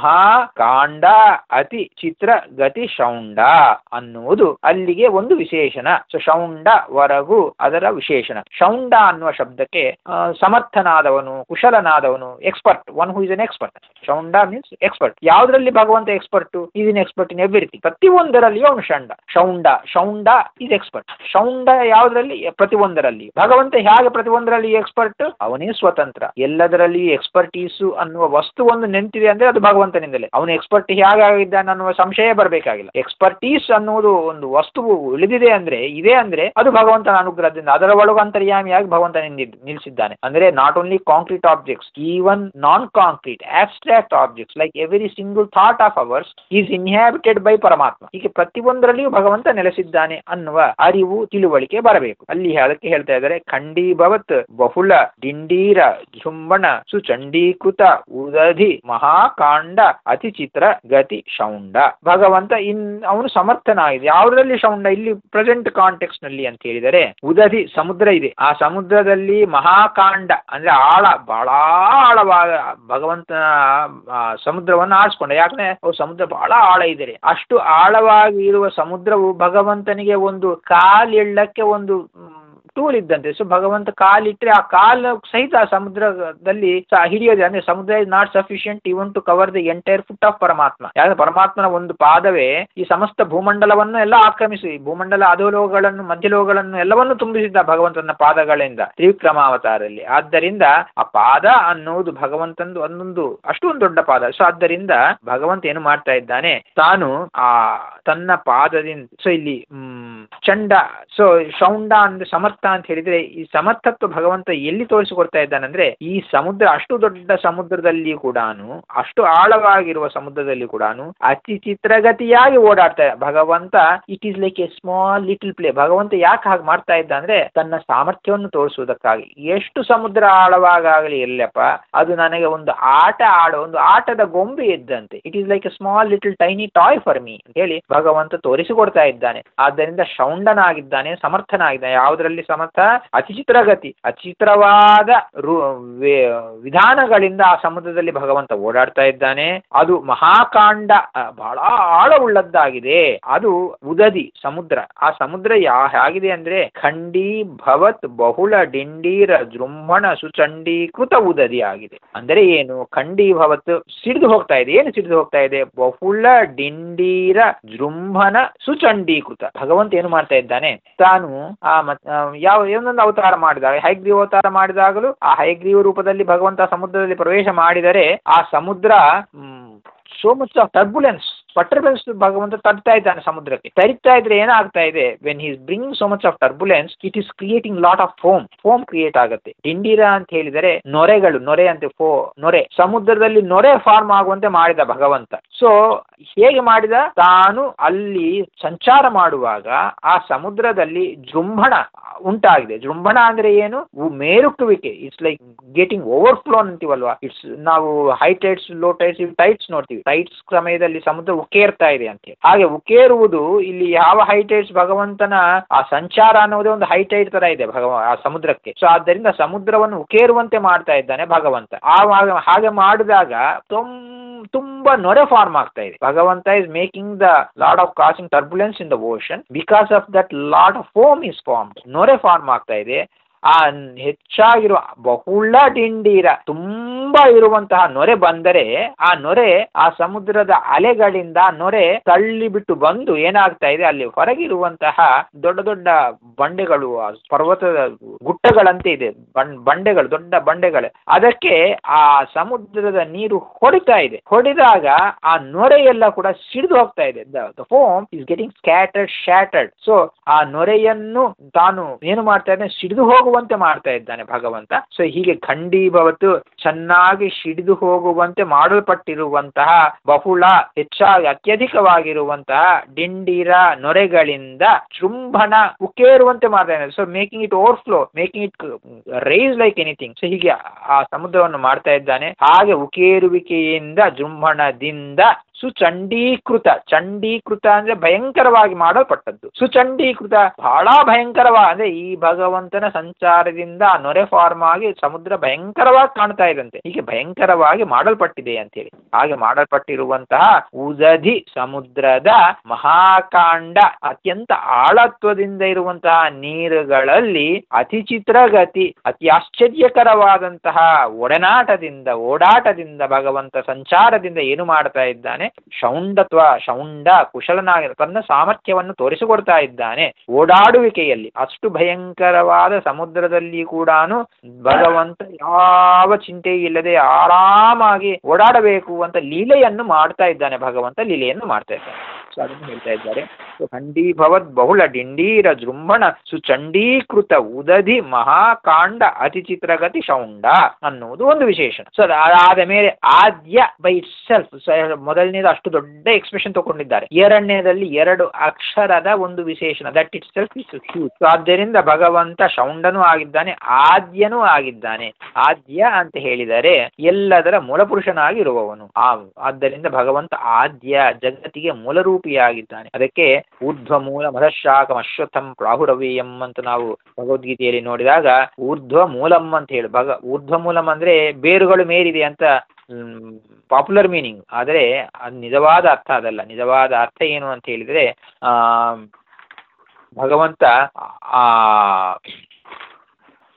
ಮಹಾಕಾಂಡ ಅತಿ ಚಿತ್ರ ಗತಿ ಶೌಂಡ ಅನ್ನುವುದು ಅಲ್ಲಿಗೆ ಒಂದು ವಿಶೇಷಣ ಸೊ ಶೌಂಡ ವರಗು ಅದರ ವಿಶೇಷಣ ಶೌಂಡ ಅನ್ನುವ ಶಬ್ದಕ್ಕೆ ಆ, ಸಮರ್ಥನಾದವನು ಕುಶಲನಾದವನು expert one who is an expert ಶೌಂಡ ಮೀನ್ಸ್ ಎಕ್ಸ್ಪರ್ಟ್ ಯಾವ್ದ್ರಲ್ಲಿ ಭಗವಂತ expert is in expert in everything ಪ್ರತಿಯೊಂದರಲ್ಲಿಯೂ ಅವನು ಶಂಡ ಶೌಂಡ ಶೌಂಡ ಇಸ್ ಎಕ್ಸ್ಪರ್ಟ್ ಶೌಂಡ ಯಾವ್ದ್ರಲ್ಲಿ ಪ್ರತಿಯೊಂದರಲ್ಲಿ ಭಗವಂತ ಹೇಗೆ ಪ್ರತಿಯೊಂದರಲ್ಲಿ ಎಕ್ಸ್ಪರ್ಟ್ ಅವನೇ ಸ್ವತಂತ್ರ ಎಲ್ಲದರಲ್ಲಿ ಎಕ್ಸ್ಪರ್ಟೀಸು ಅನ್ನುವ ವಸ್ತು ಒಂದು ನಿಂತಿದೆ ಅಂದ್ರೆ ಅದು ಭಗವಂತನಿಂದಲೇ ಅವನು ಎಕ್ಸ್ಪರ್ಟ್ ಹೇಗಾಗಿದ್ದಾನೆ ಅನ್ನುವ ಸಂಶಯ ಬರಬೇಕಾಗಿಲ್ಲ ಎಕ್ಸ್ಪರ್ಟೀಸ್ ಅನ್ನುವುದು ಒಂದು ವಸ್ತುವು ಉಳಿದಿದೆ ಅಂದ್ರೆ ಇದೆ ಅಂದ್ರೆ ಅದು ಭಗವಂತನ ಅನುಗ್ರಹದಿಂದ ಅದರ ಒಳಗು ಅಂತರ್ಯಾಮಿಯಾಗಿ ಭಗವಂತ ನಿಂದಿದ್ದು ನಿಲ್ಲಿಸಿದ್ದಾನೆ ಅಂದ್ರೆ not only concrete objects even non concrete abstract objects like every single thought of ours is inhabited by ಪರಮಾತ್ಮ ಹೀಗೆ ಪ್ರತಿಯೊಂದರಲ್ಲಿಯೂ ಭಗವಂತ ನೆಲೆಸಿದ್ದಾನೆ ಅನ್ನುವ ಅರಿವು ತಿಳುವಳಿಕೆ ಬರಬೇಕು ಅಲ್ಲಿ ಅದಕ್ಕೆ ಹೇಳ್ತಾ ಇದ್ದಾರೆ ಖಂಡೀಭವತ್ ಬಹುಳ ಡಿಂಡೀರ ಜುಂಬಣ ಸುಚಂಡೀಕೃತ ಉದಧಿ ಮಹಾಕಾಂಡ ಅತಿ ಚಿತ್ರ ಗತಿ ಶೌಂಡ ಭಗವಂತ ಇನ್ ಅವನು ಸಮರ್ಥನಾಗಿದೆ ಯಾವುದರಲ್ಲಿ ಶೌಂಡ ಇಲ್ಲಿ ಪ್ರೆಸೆಂಟ್ ಕಾಂಟೆಕ್ಸ್ಟ್ ನಲ್ಲಿ ಅಂತ ಹೇಳಿದರೆ ಉದಧಿ ಸಮುದ್ರ ಇದೆ ಆ ಸಮುದ್ರದಲ್ಲಿ ಮಹಾಕಾಂಡ ಅಂದ್ರೆ ಆಳ ಬಹಳ ಆಳವಾದ ಭಗವಂತನ ಆ, ಸಮುದ್ರವನ್ನು ಆರಿಸ್ಕೊಂಡ ಯಾಕಂದ್ರೆ ಅವು ಸಮುದ್ರ ಬಹಳ ಆಳ ಇದೆ ಅಷ್ಟು ಆಳವಾಗಿ ಇರುವ ಸಮುದ್ರವು ಭಗವಂತನಿಗೆ ಒಂದು ಕಾಲಿಳ್ಳಕ್ಕೆ ಒಂದು ಮ್, ಟೂಲ್ ಇದ್ದಂತೆ ಸೊ ಭಗವಂತ ಕಾಲಿಟ್ರೆ ಆ ಕಾಲು ಸಹಿತ ಆ ಸಮುದ್ರದಲ್ಲಿ ಸ- ಹಿಡಿಯೋದೆ ಅಂದ್ರೆ ಸಮುದ್ರ is not sufficient even to cover the entire foot of ಪರಮಾತ್ಮ ಯಾಕಂದ್ರೆ ಪರಮಾತ್ಮನ ಒಂದು ಪಾದವೇ ಈ ಸಮಸ್ತ ಭೂಮಂಡಲವನ್ನು ಎಲ್ಲ ಆಕ್ರಮಿಸಿ ಭೂಮಂಡಲ ಅಧೋಲೋಕಗಳನ್ನು ಮಧ್ಯಲೋಕಗಳನ್ನು ಎಲ್ಲವನ್ನು ತುಂಬಿಸಿದ್ದ ಭಗವಂತನ ಪಾದಗಳಿಂದ ತ್ರಿವಿಕ್ರಮಾವತಾರದಲ್ಲಿ ಆದ್ದರಿಂದ ಆ ಪಾದ ಅನ್ನುವುದು ಭಗವಂತಂದು ಒಂದೊಂದು ಅಷ್ಟೊಂದು ದೊಡ್ಡ ಪಾದ ಸೊ ಆದ್ದರಿಂದ ಭಗವಂತ ಏನು ಮಾಡ್ತಾ ಇದ್ದಾನೆ ತಾನು ಆ ತನ್ನ ಪಾದದಿಂದ ಸೊ ಇಲ್ಲಿ ಮ್, ಚಂಡ ಸೊ ಶೌಂಡ ಅಂದ್ರೆ ಸಮರ್ಥ ಸಮರ್ಥ ಅಂತ ಹೇಳಿದ್ರೆ ಈ ಸಮರ್ಥತ್ವ ಭಗವಂತ ಎಲ್ಲಿ ತೋರಿಸಿಕೊಡ್ತಾ ಇದ್ದಾನಂದ್ರೆ ಈ ಸಮುದ್ರ ಅಷ್ಟು ದೊಡ್ಡ ಸಮುದ್ರದಲ್ಲಿ ಕೂಡ ಅಷ್ಟು ಆಳವಾಗಿರುವ ಸಮುದ್ರದಲ್ಲಿ ಕೂಡ ಅತಿ ಚಿತ್ರಗತಿಯಾಗಿ ಓಡಾಡ್ತಾ ಭಗವಂತ it is like a small little play ಭಗವಂತ ಯಾಕೆ ಹಾಗೆ ಮಾಡ್ತಾ ಇದ್ದ ಅಂದ್ರೆ ತನ್ನ ಸಾಮರ್ಥ್ಯವನ್ನು ತೋರಿಸುವುದಕ್ಕಾಗಿ ಎಷ್ಟು ಸಮುದ್ರ ಆಳವಾಗಲಿ ಇರ್ಲಪ್ಪ ಅದು ನನಗೆ ಒಂದು ಆಟ ಆಡೋ ಒಂದು ಆಟದ ಗೊಂಬೆ ಇದ್ದಂತೆ it is like a small little tiny toy for me ಅಂತ ಹೇಳಿ ಭಗವಂತ ತೋರಿಸಿಕೊಡ್ತಾ ಇದ್ದಾನೆ ಆದ್ದರಿಂದ ಶೌಂಡನಾಗಿದ್ದಾನೆ ಸಮರ್ಥನಾಗಿದ್ದಾನೆ ಯಾವುದರಲ್ಲಿ ಸಮರ್ಥ ಅತಿಚಿತ್ರಗತಿ ಅಚಿತ್ರವಾದ ರು ವೇ- ವಿಧಾನಗಳಿಂದ ಆ ಸಮುದ್ರದಲ್ಲಿ ಭಗವಂತ ಓಡಾಡ್ತಾ ಇದ್ದಾನೆ ಅದು ಮಹಾಕಾಂಡ ಆ, ಬಹಳ ಆಳವುಳ್ಳದ್ದಾಗಿದೆ ಅದು ಉದದಿ ಸಮುದ್ರ ಆ ಸಮುದ್ರ ಯಾ ಹೇಗಿದೆ ಅಂದ್ರೆ ಖಂಡೀ ಭವತ್ ಬಹುಳ ಡಿಂಡೀರ ಜೃಂಭಣ ಸುಚಂಡೀಕೃತ ಉದದಿ ಆಗಿದೆ ಅಂದರೆ ಏನು ಖಂಡೀ ಭವತ್ ಸಿಡಿದು ಹೋಗ್ತಾ ಇದೆ ಏನು ಸಿಡಿದು ಹೋಗ್ತಾ ಇದೆ ಬಹುಳ ಡಿಂಡೀರ ಜೃಂಭನ ಸುಚಂಡೀಕೃತ ಭಗವಂತ ಏನು ಮಾಡ್ತಾ ಇದ್ದಾನೆ ತಾನು ಆ ಮತ್- ಆ, ಯಾವ ಏನೊಂದು ಅವತಾರ ಮಾಡಿದಾಗ ಹೈಗ್ರೀವ ಅವತಾರ ಮಾಡಿದಾಗಲೂ ಆ ಹೈಗ್ರೀವ ರೂಪದಲ್ಲಿ ಭಗವಂತ ಸಮುದ್ರದಲ್ಲಿ ಪ್ರವೇಶ ಮಾಡಿದರೆ ಆ ಸಮುದ್ರ so much of turbulence turbulence ಭಗವಂತ ತರ್ತಾ ಇದ್ದಾನೆ ಸಮುದ್ರಕ್ಕೆ ತರಿತಾ ಇದ್ರೆ ಏನಾಗ್ತಾ ಇದೆ when he's bring so much of turbulence it is creating lot of foam foam create ಆಗುತ್ತೆ ಡಿಂಡಿರ ಅಂತ ಹೇಳಿದರೆ ನೊರೆಗಳು ನೊರೆ ಅಂತೆ ಫೋ ನೊರೆ ಸಮುದ್ರದಲ್ಲಿ ನೊರೆ ಫಾರ್ಮ್ ಆಗುವಂತೆ ಮಾಡಿದ ಭಗವಂತ ಸೊ ಹೇಗೆ ಮಾಡಿದ ತಾನು ಅಲ್ಲಿ ಸಂಚಾರ ಮಾಡುವಾಗ ಆ ಸಮುದ್ರದಲ್ಲಿ ಜೃಂಭಣ ಉಂಟಾಗಿದೆ ಜೃಂಭಣ ಅಂದ್ರೆ ಏನು ಉ- ಮೇರುಕುವಿಕೆ ಇಟ್ಸ್ ಲೈಕ್ ಗೆಟಿಂಗ್ ಓವರ್ಫ್ಲೋ ಅಂತೀವಲ್ವಾ ಇಟ್ಸ್ ನಾವು high tides low tides tides ನೋಡ್ತೀವಿ ಟೈಟ್ಸ್ ಸಮಯದಲ್ಲಿ ಸಮುದ್ರ ಉಕ್ಕೇರ್ತಾ ಇದೆ ಅಂತ ಹೇಳಿ. ಹಾಗೆ ಉಕ್ಕೇರುವುದು ಇಲ್ಲಿ ಯಾವ ಹೈಟೈಟ್ಸ್ ಭಗವಂತನ ಆ ಸಂಚಾರ ಅನ್ನೋದೇ ಒಂದು ಹೈಟೈಟ್ ತರ ಇದೆ ಭಗವ ಆ ಸಮುದ್ರಕ್ಕೆ ಸೊ ಆದ್ದರಿಂದ ಸಮುದ್ರವನ್ನು ಉಕ್ಕೇರುವಂತೆ ಮಾಡ್ತಾ ಇದ್ದಾನೆ ಭಗವಂತ ಆವಾಗ ಹಾಗೆ ಮಾಡಿದಾಗ ತುಂ ತುಂಬಾ ನೊರೆ ಫಾರ್ಮ್ ಆಗ್ತಾ ಇದೆ ಭಗವಂತ is making the lot of causing turbulence in the ocean because of that lot of foam is form ನೊರೆ ಫಾರ್ಮ್ ಆಗ್ತಾ ಇದೆ ಆ ಹೆಚ್ಚಾಗಿರುವ ಬಹುಳ ಡಿಂಡೀರ ತುಂಬಾ ಇರುವಂತಹ ನೊರೆ ಬಂದರೆ ಆ ನೊರೆ ಆ ಸಮುದ್ರದ ಅಲೆಗಳಿಂದ ಆ ನೊರೆ ತಳ್ಳಿ ಬಿಟ್ಟು ಬಂದು ಏನಾಗ್ತಾ ಇದೆ ಅಲ್ಲಿ ಹೊರಗಿರುವಂತಹ ದೊಡ್ಡ ದೊಡ್ಡ ಬಂಡೆಗಳು ಆ ಪರ್ವತದ ಗುಟ್ಟಗಳಂತೆ ಇದೆ ಬಂ- ಬಂಡೆಗಳು ದೊಡ್ಡ ಬಂಡೆಗಳು ಅದಕ್ಕೆ ಆ ಸಮುದ್ರದ ನೀರು ಹೊಡಿತಾ ಇದೆ ಹೊಡೆದಾಗ ಆ ನೊರೆ ಎಲ್ಲ ಕೂಡ ಸಿಡಿದು ಹೋಗ್ತಾ ಇದೆ the foam is getting scattered shattered so ಆ ನೊರೆಯನ್ನು ತಾನು ಏನು ಮಾಡ್ತಾ ಇದ್ದಾನೆ ಸಿಡಿದು ಹೋಗುವಂತೆ ಮಾಡ್ತಾ ಇದ್ದಾನೆ ಭಗವಂತ ಸೊ ಹೀಗೆ ಖಂಡೀಭವತ್ತು ಚೆನ್ನಾಗಿ ಸಿಡಿದು ಹೋಗುವಂತೆ ಮಾಡಲ್ಪಟ್ಟಿರುವಂತಹ ಬಹುಳ ಹೆಚ್ಚಾಗಿ ಅತ್ಯಧಿಕವಾಗಿರುವಂತಹ ಡಿಂಡಿರ ನೊರೆಗಳಿಂದ ಚುಂಬನ ಉಕ್ಕೇರುವಂತೆ ಮಾಡ್ತಾ ಇದ್ದಾನೆ so making it overflow making it rise like anything so ಹೀಗೆ ಆ ಸಮುದ್ರವನ್ನು ಮಾಡ್ತಾ ಇದ್ದಾನೆ ಹಾಗೆ ಉಕೇರುವಿಕೆಯಿಂದ ಜೃಂಭಣದಿಂದ ಸುಚಂಡೀಕೃತ ಚಂಡೀಕೃತ ಅಂದ್ರೆ ಭಯಂಕರವಾಗಿ ಮಾಡಲ್ಪಟ್ಟದ್ದು ಸುಚಂಡೀಕೃತ ಬಹಳ ಭಯಂಕರವ ಅಂದ್ರೆ ಈ ಭಗವಂತನ ಸಂಚಾರದಿಂದ ಆ ನೊರೆ ಫಾರ್ಮ್ ಆಗಿ ಸಮುದ್ರ ಭಯಂಕರವಾಗಿ ಕಾಣ್ತಾ ಇದಂತೆ ಹೀಗೆ ಭಯಂಕರವಾಗಿ ಮಾಡಲ್ಪಟ್ಟಿದೆ ಅಂತೇಳಿ ಹಾಗೆ ಮಾಡಲ್ಪಟ್ಟಿರುವಂತಹ ಉದಧಿ ಸಮುದ್ರದ ಮಹಾಕಾಂಡ ಅತ್ಯಂತ ಆಳತ್ವದಿಂದ ಇರುವಂತಹ ನೀರುಗಳಲ್ಲಿ ಅತಿ ಚಿತ್ರಗತಿ ಅತಿ ಆಶ್ಚರ್ಯಕರವಾದಂತಹ ಒಡನಾಟದಿಂದ ಓಡಾಟದಿಂದ ಭಗವಂತ ಸಂಚಾರದಿಂದ ಏನು ಮಾಡ್ತಾ ಇದ್ದಾನೆ ಶೌಂಡತ್ವ ಶೌಂಡ ಕುಶಲನಾಗಿ ತನ್ನ ಸಾಮರ್ಥ್ಯವನ್ನು ತೋರಿಸಿಕೊಡ್ತಾ ಇದ್ದಾನೆ ಓಡಾಡುವಿಕೆಯಲ್ಲಿ ಅಷ್ಟು ಭಯಂಕರವಾದ ಸಮುದ್ರದಲ್ಲಿ ಕೂಡ ಭಗವಂತ ಯಾವ ಚಿಂತೆ ಇಲ್ಲದೆ ಆರಾಮಾಗಿ ಓಡಾಡಬೇಕು ಅಂತ ಲೀಲೆಯನ್ನು ಮಾಡ್ತಾ ಇದ್ದಾನೆ ಭಗವಂತ ಲೀಲೆಯನ್ನು ಮಾಡ್ತಾ ಇದ್ದಾನೆ ಸೊ ಅದನ್ನು ಹೇಳ್ತಾ ಇದ್ದಾರೆ ಸೊ ಖಂಡೀಭವದ್ ಬಹುಳ ಡಿಂಡೀರ ಜೃಂಭಣ ಸುಚಂಡೀಕೃತ ಉದಧಿ ಮಹಾಕಾಂಡ ಅತಿ ಚಿತ್ರಗತಿ ಶೌಂಡ ಅನ್ನುವುದು ಒಂದು ವಿಶೇಷಣ ಸೊ ಅದಾದ ಮೇಲೆ ಆದ್ಯ ಬೈ ಇಟ್ ಸೆಲ್ಫ್ ಮೊದಲನೇದು ಅಷ್ಟು ದೊಡ್ಡ ಎಕ್ಸ್ಪ್ರೆಷನ್ ತಗೊಂಡಿದ್ದಾರೆ ಎರಡನೇದಲ್ಲಿ ಎರಡು ಅಕ್ಷರದ ಒಂದು ವಿಶೇಷಣ that itself is huge so ಆದ್ದರಿಂದ ಭಗವಂತ ಶೌಂಡನೂ ಆಗಿದ್ದಾನೆ ಆದ್ಯನೂ ಆಗಿದ್ದಾನೆ ಆದ್ಯ ಅಂತ ಹೇಳಿದರೆ ಎಲ್ಲದರ ಮೂಲಪುರುಷನಾಗಿರುವವನು ಆ ಆದ್ದರಿಂದ ಭಗವಂತ ಆದ್ಯ ಜಗತ್ತಿಗೆ ಮೂಲರೂಪಿಯಾಗಿದ್ದಾನೆ ಅದಕ್ಕೆ ಊರ್ಧ್ವ ಮೂಲ ಮಧಶಾಖಂ ಅಶ್ವತ್ಥಂ ಪ್ರಾಹುರವೀಯಂ ಅಂತ ನಾವು ಭಗವದ್ಗೀತೆಯಲ್ಲಿ ನೋಡಿದಾಗ ಊರ್ಧ್ವ ಮೂಲಂ ಅಂತ ಹೇಳಿ ಭಗ ಊರ್ಧ್ವ ಮೂಲಂ ಅಂದ್ರೆ ಬೇರುಗಳು ಮೇರಿದೆ ಅಂತ ಪಾಪ್ಯುಲರ್ ಮೀನಿಂಗ್ ಆದರೆ ಅದು ನಿಜವಾದ ಅರ್ಥ ಅದಲ್ಲ ನಿಜವಾದ ಅರ್ಥ ಏನು ಅಂತ ಹೇಳಿದರೆ ಆ ಭಗವಂತ ಆ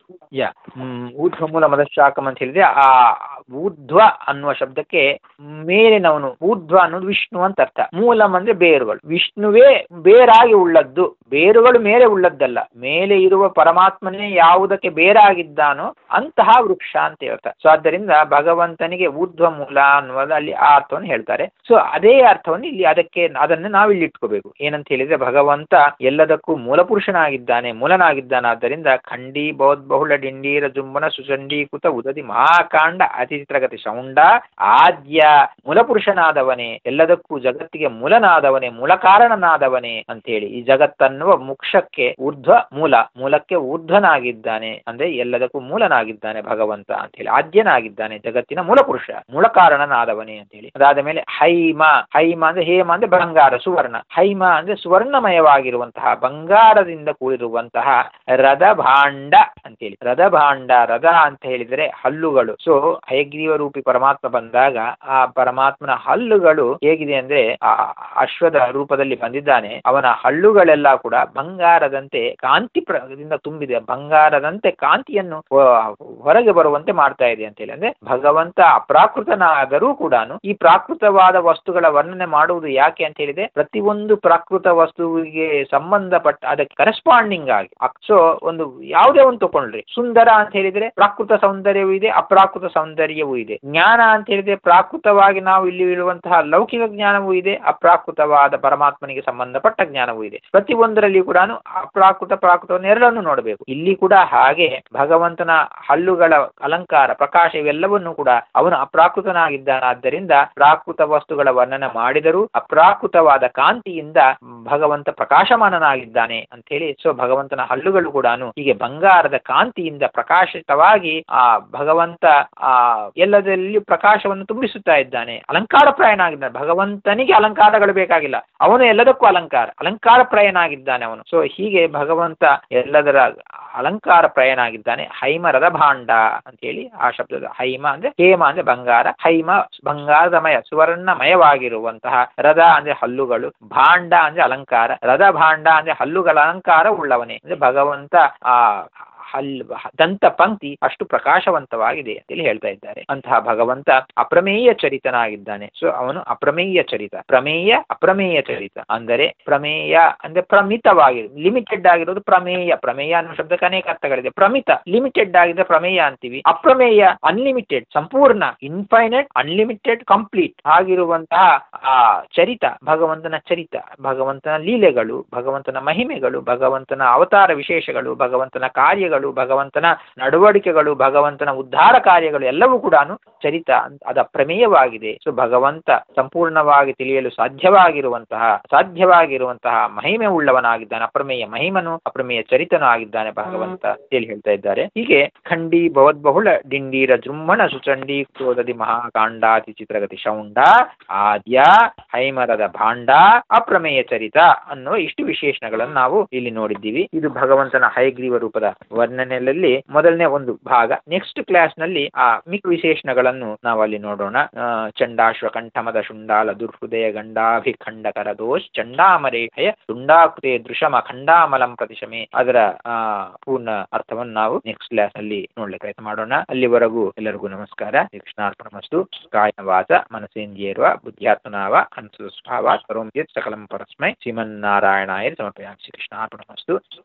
ಯಾ ಹ್ಮ್, ಊರ್ಧ್ವ ಮೂಲ ಮದಶಾಕಂ ಅಂತ ಹೇಳಿದ್ರೆ ಆ ಊರ್ಧ್ವ ಅನ್ನುವ ಶಬ್ದಕ್ಕೆ ಮೇಲಿನವನು ಊರ್ಧ್ವ ಅನ್ನೋದು ವಿಷ್ಣು ಅಂತ ಅರ್ಥ ಮೂಲಂ ಅಂದ್ರೆ ಬೇರುಗಳು ವಿಷ್ಣುವೇ ಬೇರಾಗಿ ಉಳ್ಳದ್ದು ಬೇರುಗಳು ಮೇಲೆ ಉಳ್ಳದ್ದಲ್ಲ ಮೇಲೆ ಇರುವ ಪರಮಾತ್ಮನೇ ಯಾವುದಕ್ಕೆ ಬೇರಾಗಿದ್ದಾನೋ ಅಂತಹ ವೃಕ್ಷ ಅಂತ ಹೇಳ್ತಾರೆ ಸೊ ಆದ್ದರಿಂದ ಭಗವಂತನಿಗೆ ಊರ್ಧ್ವ ಮೂಲ ಅನ್ನುವುದು ಅಲ್ಲಿ ಆ ಅರ್ಥವನ್ನು ಹೇಳ್ತಾರೆ ಸೊ ಅದೇ ಅರ್ಥವನ್ನು ಇಲ್ಲಿ ಅದಕ್ಕೆ ಅದನ್ನು ನಾವಿಲ್ಲಿ ಇಟ್ಕೋಬೇಕು ಏನಂತ ಹೇಳಿದ್ರೆ ಭಗವಂತ ಎಲ್ಲದಕ್ಕೂ ಮೂಲಪುರುಷನಾಗಿದ್ದಾನೆ ಮೂಲನಾಗಿದ್ದಾನೆ ಆದ್ದರಿಂದ ಖಂಡಿ ಬೌದ್ಧ ಬಹುಳ ಡಿಂಡೀರ ಜುಂಬನ ಸುಚಂಡೀಕೃತ ಉದದಿ ಮಹಾಕಾಂಡ ಅತಿಚಿತ್ರಗತಿ ಶೌಂಡ ಆದ್ಯ ಮೂಲಪುರುಷನಾದವನೇ ಎಲ್ಲದಕ್ಕೂ ಜಗತ್ತಿಗೆ ಮೂಲನಾದವನೇ ಮೂಲ ಕಾರಣನಾದವನೇ ಅಂತೇಳಿ ಈ ಜಗತ್ತನ್ನುವ ಮುಕ್ಷಕ್ಕೆ ಊರ್ಧ್ವ ಮೂಲ ಮೂಲಕ್ಕೆ ಊರ್ಧ್ವನಾಗಿದ್ದಾನೆ ಅಂದ್ರೆ ಎಲ್ಲದಕ್ಕೂ ಮೂಲನಾಗಿದ್ದಾನೆ ಭಗವಂತ ಅಂತೇಳಿ ಆದ್ಯನಾಗಿದ್ದಾನೆ ಜಗತ್ತಿನ ಮೂಲಪುರುಷ ಮೂಲ ಕಾರಣನಾದವನೇ ಅಂತೇಳಿ ಅದಾದ ಮೇಲೆ ಹೈಮ ಹೈಮ ಅಂದ್ರೆ ಹೇಮ ಅಂದ್ರೆ ಬಂಗಾರ ಸುವರ್ಣ ಹೈಮ ಅಂದ್ರೆ ಸುವರ್ಣಮಯವಾಗಿರುವಂತಹ ಬಂಗಾರದಿಂದ ಕೂಡಿರುವಂತಹ ರಥ ಭಾಂಡ ಅಂತೇಳಿ ರಥ ಭಾಂಡ ರಥ ಅಂತ ಹೇಳಿದರೆ ಹಲ್ಲುಗಳು ಸೊ ಹಯಗ್ರೀವ ರೂಪಿ ಪರಮಾತ್ಮ ಬಂದಾಗ ಆ ಪರಮಾತ್ಮನ ಹಲ್ಲುಗಳು ಹೇಗಿದೆ ಅಂದ್ರೆ ಆ ಅಶ್ವದ ರೂಪದಲ್ಲಿ ಬಂದಿದ್ದಾನೆ ಅವನ ಹಲ್ಲುಗಳೆಲ್ಲ ಕೂಡ ಬಂಗಾರದಂತೆ ಕಾಂತಿ ಪ್ರದಿಂದ ತುಂಬಿದೆ ಬಂಗಾರದಂತೆ ಕಾಂತಿಯನ್ನು ಹೊ- ಹೊರಗೆ ಬರುವಂತೆ ಮಾಡ್ತಾ ಇದೆ ಅಂತ ಹೇಳಿ ಅಂದ್ರೆ ಭಗವಂತ ಅಪ್ರಾಕೃತನಾದರೂ ಕೂಡ ಈ ಪ್ರಾಕೃತವಾದ ವಸ್ತುಗಳ ವರ್ಣನೆ ಮಾಡುವುದು ಯಾಕೆ ಅಂತ ಹೇಳಿದ್ರೆ ಪ್ರತಿಯೊಂದು ಪ್ರಾಕೃತ ವಸ್ತುವಿಗೆ ಸಂಬಂಧಪಟ್ಟ ಅದಕ್ಕೆ ಕರೆಸ್ಪಾಂಡಿಂಗ್ ಆಗಿ ಸೊ ಒಂದು ಯಾವುದೇ ಒಂದು ತಗೊಂಡ್ರಿ ಸುಂದರ ಅಂತ ಹೇಳಿದ್ರೆ ಪ್ರಾಕೃತ ಸೌಂದರ್ಯವೂ ಇದೆ ಅಪ್ರಾಕೃತ ಸೌಂದರ್ಯವೂ ಇದೆ ಜ್ಞಾನ ಅಂತ ಹೇಳಿದ್ರೆ ಪ್ರಾಕೃತವಾಗಿ ನಾವು ಇಲ್ಲಿ ಇರುವಂತಹ ಲೌಕಿಕ ಜ್ಞಾನವೂ ಇದೆ ಅಪ್ರಾಕೃತವಾದ ಪರಮಾತ್ಮನಿಗೆ ಸಂಬಂಧಪಟ್ಟ ಜ್ಞಾನವೂ ಇದೆ ಪ್ರತಿಯೊಂದರಲ್ಲಿ ಕೂಡ ಅಪ್ರಾಕೃತ ಪ್ರಾಕೃತವನ್ನು ಎರಡನ್ನು ನೋಡಬೇಕು ಇಲ್ಲಿ ಕೂಡ ಹಾಗೆ ಭಗವಂತನ ಹಲ್ಲುಗಳ ಅಲಂಕಾರ ಪ್ರಕಾಶ ಇವೆಲ್ಲವನ್ನೂ ಕೂಡ ಅವನು ಅಪ್ರಾಕೃತನಾಗಿದ್ದಾನಾದ್ದರಿಂದ ಪ್ರಾಕೃತ ವಸ್ತುಗಳ ವರ್ಣನೆ ಮಾಡಿದರೂ ಅಪ್ರಾಕೃತವಾದ ಕಾಂತಿಯಿಂದ ಭಗವಂತ ಪ್ರಕಾಶಮಾನನಾಗಿದ್ದಾನೆ ಅಂತ ಹೇಳಿ ಸೊ ಭಗವಂತನ ಹಲ್ಲುಗಳು ಕೂಡ ಹೀಗೆ ಬಂಗಾರದ ಕಾಂತಿಯಿಂದ ಪ್ರಕಾಶಿತವಾಗಿ ಆ ಭಗವಂತ ಆ ಎಲ್ಲದರಲ್ಲಿ ಪ್ರಕಾಶವನ್ನು ತುಂಬಿಸುತ್ತಾ ಇದ್ದಾನೆ ಅಲಂಕಾರ ಪ್ರಾಯನಾಗಿದ್ದಾನೆ ಭಗವಂತನಿಗೆ ಅಲಂಕಾರಗಳು ಬೇಕಾಗಿಲ್ಲ ಅವನು ಎಲ್ಲದಕ್ಕೂ ಅಲಂಕಾರ ಅಲಂಕಾರ ಪ್ರಾಯನಾಗಿದ್ದಾನೆ ಅವನು ಸೊ ಹೀಗೆ ಭಗವಂತ ಎಲ್ಲದರ ಅಲಂಕಾರ ಪ್ರಾಯನಾಗಿದ್ದಾನೆ ಹೈಮ ರಥಭಾಂಡ ಅಂತ ಹೇಳಿ ಆ ಶಬ್ದದ ಹೈಮ ಅಂದ್ರೆ ಹೇಮ ಅಂದ್ರೆ ಬಂಗಾರ ಹೈಮ ಬಂಗಾರಮಯ ಸುವರ್ಣಮಯವಾಗಿರುವಂತಹ ರಥ ಅಂದ್ರೆ ಹಲ್ಲುಗಳು ಭಾಂಡ ಅಂದ್ರೆ ಅಲಂಕಾರ ರಥ ಭಾಂಡ ಅಂದ್ರೆ ಹಲ್ಲುಗಳ ಅಲಂಕಾರ ಉಳ್ಳವನೇ ಅಂದ್ರೆ ಭಗವಂತ ಆ ಹಲ್ ದಂತ ಪಂಕ್ತಿ ಅಷ್ಟು ಪ್ರಕಾಶವಂತವಾಗಿದೆ ಅಂತೇಳಿ ಹೇಳ್ತಾ ಇದ್ದಾರೆ ಅಂತಹ ಭಗವಂತ ಅಪ್ರಮೇಯ ಚರಿತನಾಗಿದ್ದಾನೆ ಸೊ ಅವನು ಅಪ್ರಮೇಯ ಚರಿತ ಪ್ರಮೇಯ ಅಪ್ರಮೇಯ ಚರಿತ ಅಂದರೆ ಪ್ರಮೇಯ ಅಂದ್ರೆ ಪ್ರಮಿತವಾಗಿ ಲಿಮಿಟೆಡ್ ಆಗಿರೋದು ಪ್ರಮೇಯ ಪ್ರಮೇಯ ಅನ್ನೋ ಶಬ್ದಕ್ಕೆ ಅನೇಕ ಅರ್ಥಗಳಿದೆ ಪ್ರಮಿತ ಲಿಮಿಟೆಡ್ ಆಗಿದ್ರೆ ಪ್ರಮೇಯ ಅಂತೀವಿ ಅಪ್ರಮೇಯ ಅನ್ಲಿಮಿಟೆಡ್ ಸಂಪೂರ್ಣ ಇನ್ಫೈನೈಟ್ ಅನ್ಲಿಮಿಟೆಡ್ ಕಂಪ್ಲೀಟ್ ಆಗಿರುವಂತಹ ಆ ಚರಿತ ಭಗವಂತನ ಚರಿತ ಭಗವಂತನ ಲೀಲೆಗಳು ಭಗವಂತನ ಮಹಿಮೆಗಳು ಭಗವಂತನ ಅವತಾರ ವಿಶೇಷಗಳು ಭಗವಂತನ ಕಾರ್ಯಗಳು ಭಗವಂತನ ನಡವಳಿಕೆಗಳು ಭಗವಂತನ ಉದ್ಧಾರ ಕಾರ್ಯಗಳು ಎಲ್ಲವೂ ಕೂಡ ಚರಿತ ಅದ ಪ್ರಮೇಯವಾಗಿದೆ ಸೊ ಭಗವಂತ ಸಂಪೂರ್ಣವಾಗಿ ತಿಳಿಯಲು ಸಾಧ್ಯವಾಗಿರುವಂತಹ ಸಾಧ್ಯವಾಗಿರುವಂತಹ ಮಹಿಮೆ ಉಳ್ಳವನಾಗಿದ್ದಾನೆ ಅಪ್ರಮೇಯ ಮಹಿಮನು ಅಪ್ರಮೇಯ ಚರಿತನು ಆಗಿದ್ದಾನೆ ಭಗವಂತ ಹೇಳಿ ಹೇಳ್ತಾ ಇದ್ದಾರೆ ಹೀಗೆ ಖಂಡಿ ಭವದ್ಬಹುಳ ಡಿಂಡೀರ ಜೃಂಭಣ ಸುಚಂಡಿ ಕ್ರೋಧದಿ ಮಹಾಕಾಂಡಾತಿ ಚಿತ್ರಗತಿ ಶೌಂಡ ಆದ್ಯ ಹೈಮರದ ಭಾಂಡ ಅಪ್ರಮೇಯ ಚರಿತ ಅನ್ನುವ ಇಷ್ಟು ವಿಶೇಷಣಗಳನ್ನು ನಾವು ಇಲ್ಲಿ ನೋಡಿದ್ದೀವಿ ಇದು ಭಗವಂತನ ಹೈಗ್ರೀವ ರೂಪದ ವರ್ಣನೆಯಲ್ಲಿ ಮೊದಲನೇ ಒಂದು ಭಾಗ ನೆಕ್ಸ್ಟ್ ಕ್ಲಾಸ್ ನಲ್ಲಿ ಆ ಮಿಕ್ಕ ವಿಶೇಷಣಗಳನ್ನು ನಾವು ಅಲ್ಲಿ ನೋಡೋಣ ಆ, ಚಂಡಾಶ್ವ ಕಂಠಮದ ಶುಂಡಾಲ ದುರ್ಹೃದಯ ಗಂಡಾಭಿಖಂಡ ಕರದೋಷ್ ಚಂಡಾಮರೇಖಯ ಶುಂಡಾಕೃತೆ ದೃಶಮ ಖಂಡಾಮಲಂ ಪ್ರತಿಶಮೆ ಅದರ ಆ ಪೂರ್ಣ ಅರ್ಥವನ್ನು ನಾವು ನೆಕ್ಸ್ಟ್ ಕ್ಲಾಸ್ ನಲ್ಲಿ ನೋಡ್ಲಿಕ್ಕೆ ಪ್ರಯತ್ನ ಮಾಡೋಣ ಅಲ್ಲಿವರೆಗೂ ಎಲ್ಲರಿಗೂ ನಮಸ್ಕಾರ ಕೃಷ್ಣಾರ್ಪಣಮಸ್ತು ಕಾಯನ ವಾಚ ಮನಸೇಂದ್ರಿಯರ್ವ ಬುದ್ಧ್ಯಾತ್ಮನಾವ ಅನ್ಸುಸ್ಭಾವ ಕರೋಂ ಯತ್ ಸಕಲಂ ಪರಸ್ಮೈ ಶ್ರೀಮನ್ನಾರಾಯಣಾಯ ಸಮರ್ಪಯಾಮಿ ಶ್ರೀಕೃಷ್ಣಾರ್ಪಣಮಸ್ತು